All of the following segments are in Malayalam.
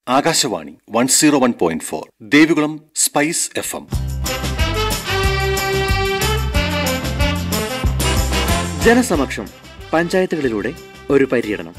Akashvani one zero one point four Devikulam spice F M ജനസമക്ഷം പഞ്ചായത്തുകളിലൂടെ ഒരു പര്യടനം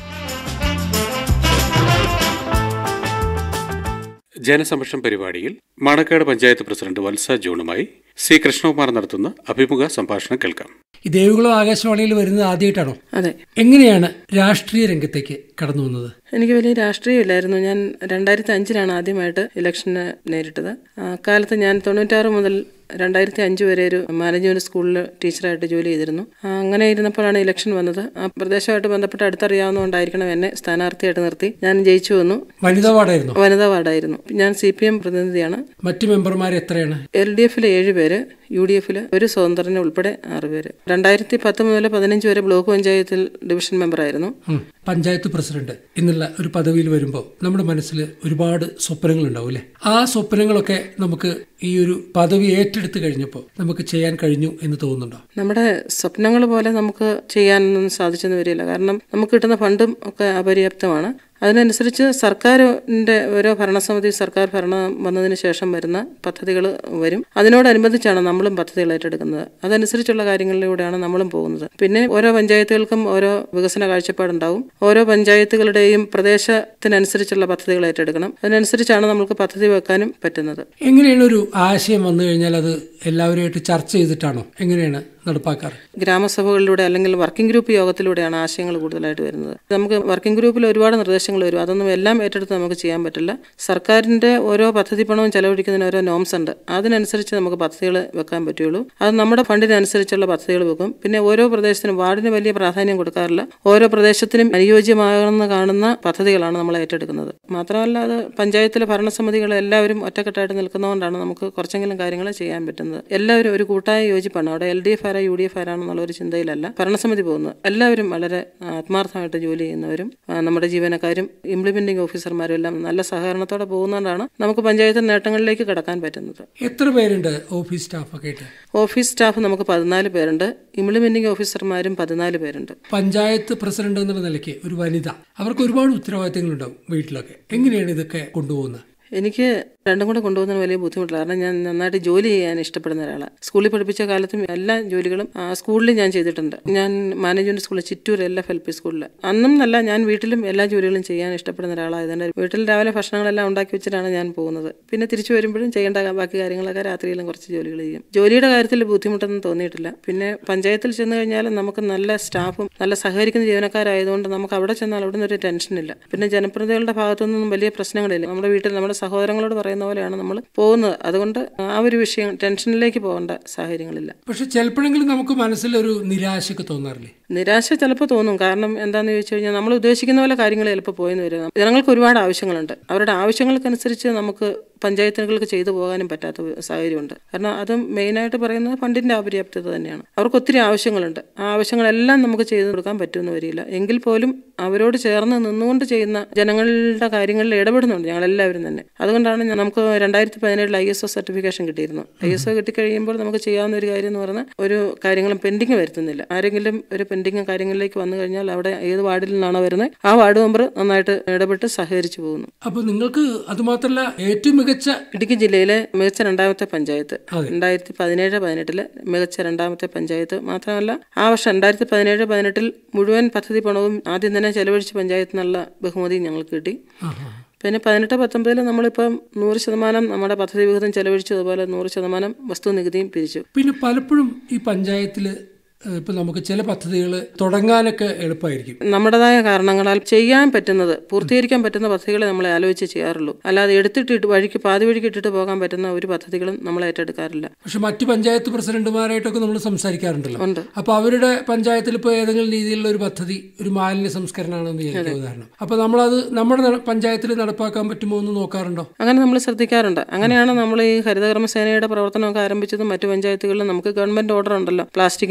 ജനസംരക്ഷണം പരിപാടിയിൽ മണക്കാട് പഞ്ചായത്ത് പ്രസിഡന്റ് വത്സ ജോണുമായി സി കൃഷ്ണകുമാർ നടത്തുന്ന അഭിമുഖ സംഭാഷണം കേൾക്കാം ഈ ദേവികുളം ആകാശവാണിയിൽ വരുന്നത് ആദ്യമായിട്ടാണോ അതെ എങ്ങനെയാണ് രാഷ്ട്രീയ രംഗത്തേക്ക് കടന്നു വന്നത് എനിക്ക് വലിയ രാഷ്ട്രീയമില്ലായിരുന്നു ഞാൻ രണ്ടായിരത്തി അഞ്ചിലാണ് ആദ്യമായിട്ട് ഇലക്ഷന് നേരിട്ടത് അക്കാലത്ത് ഞാൻ തൊണ്ണൂറ്റാറ് മുതൽ രണ്ടായിരത്തി അഞ്ച് വരെ ഒരു മാനേജ്മെന്റ് സ്കൂളിൽ ടീച്ചറായിട്ട് ജോലി ചെയ്തിരുന്നു ആ, അങ്ങനെ ഇരുന്നപ്പോഴാണ് ഇലക്ഷൻ വന്നത് ആ പ്രദേശമായിട്ട് ബന്ധപ്പെട്ട് അടുത്തറിയാവുന്നതുകൊണ്ടായിരിക്കണം എന്നെ സ്ഥാനാർത്ഥിയായിട്ട് നിർത്തി ഞാൻ ജയിച്ചു വന്നു വനിതാ വാർഡായിരുന്നോ വനിതാ വാർഡായിരുന്നു ഞാൻ സി പി എം പ്രതിനിധിയാണ് മറ്റു മെമ്പർമാർ എത്രയാണ് എൽ ഡി എഫിൽ ഏഴ് പേര് യു ഡി എഫിൽ ഒരു സ്വതന്ത്രന് ഉൾപ്പെടെ ആറ് പേര് രണ്ടായിരത്തി പത്ത് മുതൽ പതിനഞ്ച് വരെ ബ്ലോക്ക് പഞ്ചായത്തിൽ ഡിവിഷൻ മെമ്പറായിരുന്നു ഉം. പഞ്ചായത്ത് പ്രസിഡന്റ് എന്നുള്ള ഒരു പദവിയിൽ വരുമ്പോൾ നമ്മുടെ മനസ്സിൽ ഒരുപാട് സ്വപ്നങ്ങൾ ഉണ്ടാവും അല്ലേ ആ സ്വപ്നങ്ങളൊക്കെ നമുക്ക് ഈ ഒരു പദവി ഏറ്റെടുത്ത് കഴിഞ്ഞപ്പോൾ നമുക്ക് ചെയ്യാൻ കഴിഞ്ഞു എന്ന് തോന്നുന്നുണ്ടോ നമ്മുടെ സ്വപ്നങ്ങൾ പോലെ നമുക്ക് ചെയ്യാനൊന്നും സാധിച്ചെന്ന് വരില്ല കാരണം നമുക്ക് കിട്ടുന്ന ഫണ്ടും ഒക്കെ അപര്യാപ്തമാണ് അതിനനുസരിച്ച് സർക്കാരിൻ്റെ ഓരോ ഭരണസമിതി സർക്കാർ ഭരണം വന്നതിന് ശേഷം വരുന്ന പദ്ധതികൾ വരും അതിനോടനുബന്ധിച്ചാണ് നമ്മളും പദ്ധതികൾ ഏറ്റെടുക്കുന്നത് അതനുസരിച്ചുള്ള കാര്യങ്ങളിലൂടെയാണ് നമ്മളും പോകുന്നത് പിന്നെ ഓരോ പഞ്ചായത്തുകൾക്കും ഓരോ വികസന കാഴ്ചപ്പാടുണ്ടാവും ഓരോ പഞ്ചായത്തുകളുടെയും പ്രദേശത്തിനനുസരിച്ചുള്ള പദ്ധതികൾ ഏറ്റെടുക്കണം അതിനനുസരിച്ചാണ് നമുക്ക് പദ്ധതി വെക്കാനും പറ്റുന്നത് എങ്ങനെയാണ് ഒരു ആശയം വന്നു കഴിഞ്ഞാൽ അത് എല്ലാവരുമായിട്ട് ചർച്ച ചെയ്തിട്ടാണോ എങ്ങനെയാണ് നടപ്പാക്കാറ് ഗ്രാമസഭകളിലൂടെ അല്ലെങ്കിൽ വർക്കിംഗ് ഗ്രൂപ്പ് യോഗത്തിലൂടെയാണ് ആശയങ്ങൾ കൂടുതലായിട്ട് വരുന്നത് നമുക്ക് വർക്കിംഗ് ഗ്രൂപ്പിൽ ഒരുപാട് നിർദ്ദേശങ്ങൾ വരും അതൊന്നും എല്ലാം ഏറ്റെടുത്ത് നമുക്ക് ചെയ്യാൻ പറ്റില്ല സർക്കാരിന്റെ ഓരോ പദ്ധതി പണവും ചെലവഴിക്കുന്നതിന് ഓരോ നോംസ് ഉണ്ട് അതിനനുസരിച്ച് നമുക്ക് പദ്ധതികൾ വെക്കാൻ പറ്റുള്ളൂ അത് നമ്മുടെ ഫണ്ടിനനുസരിച്ചുള്ള പദ്ധതികൾ വെക്കും പിന്നെ ഓരോ പ്രദേശത്തിനും വാർഡിന് വലിയ പ്രാധാന്യം കൊടുക്കാറില്ല ഓരോ പ്രദേശത്തിനും അനുയോജ്യമാകുന്ന കാണുന്ന പദ്ധതികളാണ് നമ്മൾ ഏറ്റെടുക്കുന്നത് മാത്രമല്ല അത് പഞ്ചായത്തിലെ ഭരണസമിതികൾ എല്ലാവരും ഒറ്റക്കെട്ടായിട്ട് നിൽക്കുന്നതുകൊണ്ടാണ് നമുക്ക് കുറച്ചെങ്കിലും കാര്യങ്ങൾ ചെയ്യാൻ പറ്റുന്നത് എല്ലാവരും ഒരു കൂട്ടായ യോജിപ്പാണ് അവിടെ എൽ ഡി എഫ് ആരാ യു ഡി എഫ് ആരാണെന്നുള്ള ഒരു ചിന്തയിലല്ല ഭരണസമിതി പോകുന്നത് എല്ലാവരും വളരെ ആത്മാർത്ഥമായിട്ട് ജോലി ചെയ്യുന്നവരും ആ, നമ്മുടെ ജീവനക്കാരും ഇംപ്ലിമെന്റിംഗ് ഓഫീസർമാരും എല്ലാം നല്ല സഹകരണത്തോടെ പോകുന്നതുകൊണ്ടാണ് നമുക്ക് പഞ്ചായത്ത് നേട്ടങ്ങളിലേക്ക് കടക്കാൻ പറ്റുന്നത് എത്ര പേരുണ്ട് ഓഫീസ് സ്റ്റാഫൊക്കെ ആയിട്ട് ഓഫീസ് സ്റ്റാഫ് നമുക്ക് പതിനാല് പേരുണ്ട് ഇംപ്ലിമെന്റിംഗ് ഓഫീസർമാരും പതിനാല് പേരുണ്ട് പഞ്ചായത്ത് പ്രസിഡന്റ് എന്നുള്ള നിലയ്ക്ക് ഒരു വനിത അവർക്ക് ഒരുപാട് ഉത്തരവാദിത്തങ്ങളുണ്ടാവും വീട്ടിലൊക്കെ എങ്ങനെയാണ് ഇതൊക്കെ കൊണ്ടുപോകുന്നത് എനിക്ക് രണ്ടും കൂടെ കൊണ്ടുപോകുന്നതിന് വലിയ ബുദ്ധിമുട്ടില്ല കാരണം ഞാൻ നന്നായിട്ട് ജോലി ചെയ്യാൻ ഇഷ്ടപ്പെടുന്ന ഒരാളാണ് സ്കൂളിൽ പഠിപ്പിച്ച കാലത്തും എല്ലാ ജോലികളും ആ, സ്കൂളിൽ ഞാൻ ചെയ്തിട്ടുണ്ട് ഞാൻ മാനേജ്മെന്റ് സ്കൂളിൽ Chittoor L F L P സ്കൂളിൽ അന്നും നല്ല ഞാൻ വീട്ടിലും എല്ലാ ജോലികളും ചെയ്യാൻ ഇഷ്ടപ്പെടുന്ന ഒരാളായതുകൊണ്ട് വീട്ടിൽ രാവിലെ ഭക്ഷണങ്ങളെല്ലാം ഉണ്ടാക്കി വെച്ചിട്ടാണ് ഞാൻ പോകുന്നത് പിന്നെ തിരിച്ചു വരുമ്പോഴും ചെയ്യേണ്ട ബാക്കി കാര്യങ്ങളൊക്കെ രാത്രിയിലും കുറച്ച് ജോലികൾ ചെയ്യും ജോലിയുടെ കാര്യത്തിൽ ബുദ്ധിമുട്ടൊന്നും തോന്നിയിട്ടില്ല പിന്നെ പഞ്ചായത്തിൽ ചെന്ന് കഴിഞ്ഞാൽ നമുക്ക് നല്ല സ്റ്റാഫും നല്ല സഹകരിക്കുന്ന ജീവനക്കാരായതുകൊണ്ട് നമുക്ക് അവിടെ ചെന്നാൽ അവിടെ നിന്ന് ഒരു ടെൻഷനില്ല പിന്നെ ജനപ്രതിനിധികളുടെ ഭാഗത്തുനിന്നും വലിയ പ്രശ്നങ്ങളില്ല നമ്മുടെ വീട്ടിൽ നമ്മുടെ സഹോദരങ്ങളോട് പറയുന്ന പോലെയാണ് നമ്മൾ പോകുന്നത് അതുകൊണ്ട് ആ ഒരു വിഷയം ടെൻഷനിലേക്ക് പോകേണ്ട സാഹചര്യങ്ങളില്ല പക്ഷെ ചിലപ്പോഴെങ്കിലും നമുക്ക് മനസ്സിൽ ഒരു നിരാശയൊക്കെ തോന്നാറില്ലേ നിരാശ ചിലപ്പോൾ തോന്നും കാരണം എന്താണെന്ന് ചോദിച്ചു കഴിഞ്ഞാൽ നമ്മൾ ഉദ്ദേശിക്കുന്ന പോലെ കാര്യങ്ങൾ ചിലപ്പോൾ പോയെന്ന് വരും ജനങ്ങൾക്ക് ഒരുപാട് ആവശ്യങ്ങളുണ്ട് അവരുടെ ആവശ്യങ്ങൾക്കനുസരിച്ച് നമുക്ക് പഞ്ചായത്തുകൾക്ക് ചെയ്തു പോകാനും പറ്റാത്ത ഒരു സാഹചര്യമുണ്ട് കാരണം അതും മെയിനായിട്ട് പറയുന്നത് ഫണ്ടിന്റെ അപര്യാപ്തത തന്നെയാണ് അവർക്ക് ഒത്തിരി ആവശ്യങ്ങളുണ്ട് ആ ആവശ്യങ്ങളെല്ലാം നമുക്ക് ചെയ്തു കൊടുക്കാൻ പറ്റുമെന്ന് വരില്ല എങ്കിൽ പോലും അവരോട് ചേർന്ന് നിന്നുകൊണ്ട് ചെയ്യുന്ന ജനങ്ങളുടെ കാര്യങ്ങളിൽ ഇടപെടുന്നുണ്ട് ഞങ്ങളെല്ലാവരും തന്നെ അതുകൊണ്ടാണ് ഞാൻ- നമുക്ക് രണ്ടായിരത്തി പതിനേഴിൽ ഐ എസ് ഒ സർട്ടിഫിക്കേഷൻ കിട്ടിയിരുന്നു ഐ എസ് ഒ കിട്ടിക്കഴിയുമ്പോൾ നമുക്ക് ചെയ്യാവുന്ന ഒരു കാര്യം എന്ന് പറഞ്ഞാൽ ഒരു കാര്യങ്ങളും പെൻഡിങ് വരുത്തുന്നില്ല ആരെങ്കിലും ഒരു പെൻഡിങ് കാര്യങ്ങളിലേക്ക് വന്നു കഴിഞ്ഞാൽ അവിടെ ഏത് വാർഡിൽ നിന്നാണോ വരുന്നത് ആ വാർഡ് മെമ്പർ നന്നായിട്ട് ഇടപെട്ട് സഹകരിച്ചു പോകുന്നു അപ്പൊ നിങ്ങൾക്ക് അതുമാത്രമല്ല ഏറ്റവും മികച്ച ഇടുക്കി ജില്ലയിലെ മികച്ച രണ്ടാമത്തെ പഞ്ചായത്ത് അതെ. രണ്ടായിരത്തി പതിനേഴ് പതിനെട്ടില് മികച്ച രണ്ടാമത്തെ പഞ്ചായത്ത് മാത്രമല്ല ആ വർഷം രണ്ടായിരത്തി പതിനേഴ് പതിനെട്ടിൽ മുഴുവൻ പദ്ധതി പണവും ആദ്യം തന്നെ ചെലവഴിച്ച പഞ്ചായത്ത് എന്നുള്ള ബഹുമതി ഞങ്ങൾക്ക് കിട്ടി ആഹാ. പിന്നെ പതിനെട്ട് പത്തൊമ്പതിൽ നമ്മളിപ്പം നൂറ് ശതമാനം നമ്മുടെ പദ്ധതി വിഹിതം ചെലവഴിച്ചു അതുപോലെ നൂറ് ശതമാനം വസ്തു നികുതിയും പിരിച്ചു പിന്നെ പലപ്പോഴും ഈ പഞ്ചായത്തിൽ ഇപ്പൊ നമുക്ക് ചില പദ്ധതികൾ തുടങ്ങാനൊക്കെ എളുപ്പമായിരിക്കും നമ്മുടേതായ കാരണങ്ങളാൽ ചെയ്യാൻ പറ്റുന്നത് പൂർത്തീകരിക്കാൻ പറ്റുന്ന പദ്ധതികളെ നമ്മൾ ആലോചിച്ച് ചെയ്യാറുള്ളൂ അല്ലാതെ എടുത്തിട്ട് വഴിക്ക് പാതി വഴിക്ക് ഇട്ടിട്ട് പോകാൻ പറ്റുന്ന ഒരു പദ്ധതികളും നമ്മൾ ഏറ്റെടുക്കാറില്ല പക്ഷെ മറ്റു പഞ്ചായത്ത് പ്രസിഡന്റുമാരായിട്ടൊക്കെ നമ്മൾ സംസാരിക്കാറുണ്ടല്ലോ ഉണ്ട്. അപ്പൊ അവരുടെ പഞ്ചായത്തിൽ ഇപ്പോൾ ഏതെങ്കിലും രീതിയിലുള്ള ഒരു പദ്ധതി ഒരു മാലിന്യ സംസ്കരണമാണെന്ന് വിചാരിക്കുക ഉദാഹരണം അപ്പൊ നമ്മളത് നമ്മുടെ നട- പഞ്ചായത്തിൽ നടപ്പാക്കാൻ പറ്റുമോ എന്ന് നോക്കാറുണ്ടോ അങ്ങനെ നമ്മൾ ശ്രദ്ധിക്കാറുണ്ട് അങ്ങനെയാണ് നമ്മൾ ഈ ഹരിതകർമ്മസേനയുടെ പ്രവർത്തനമൊക്കെ ആരംഭിച്ചതും മറ്റു പഞ്ചായത്തുകളിലും നമുക്ക് ഗവൺമെന്റ് ഓർഡർ ഉണ്ടല്ലോ പ്ലാസ്റ്റിക്കിനെ ഒഴിവാക്കി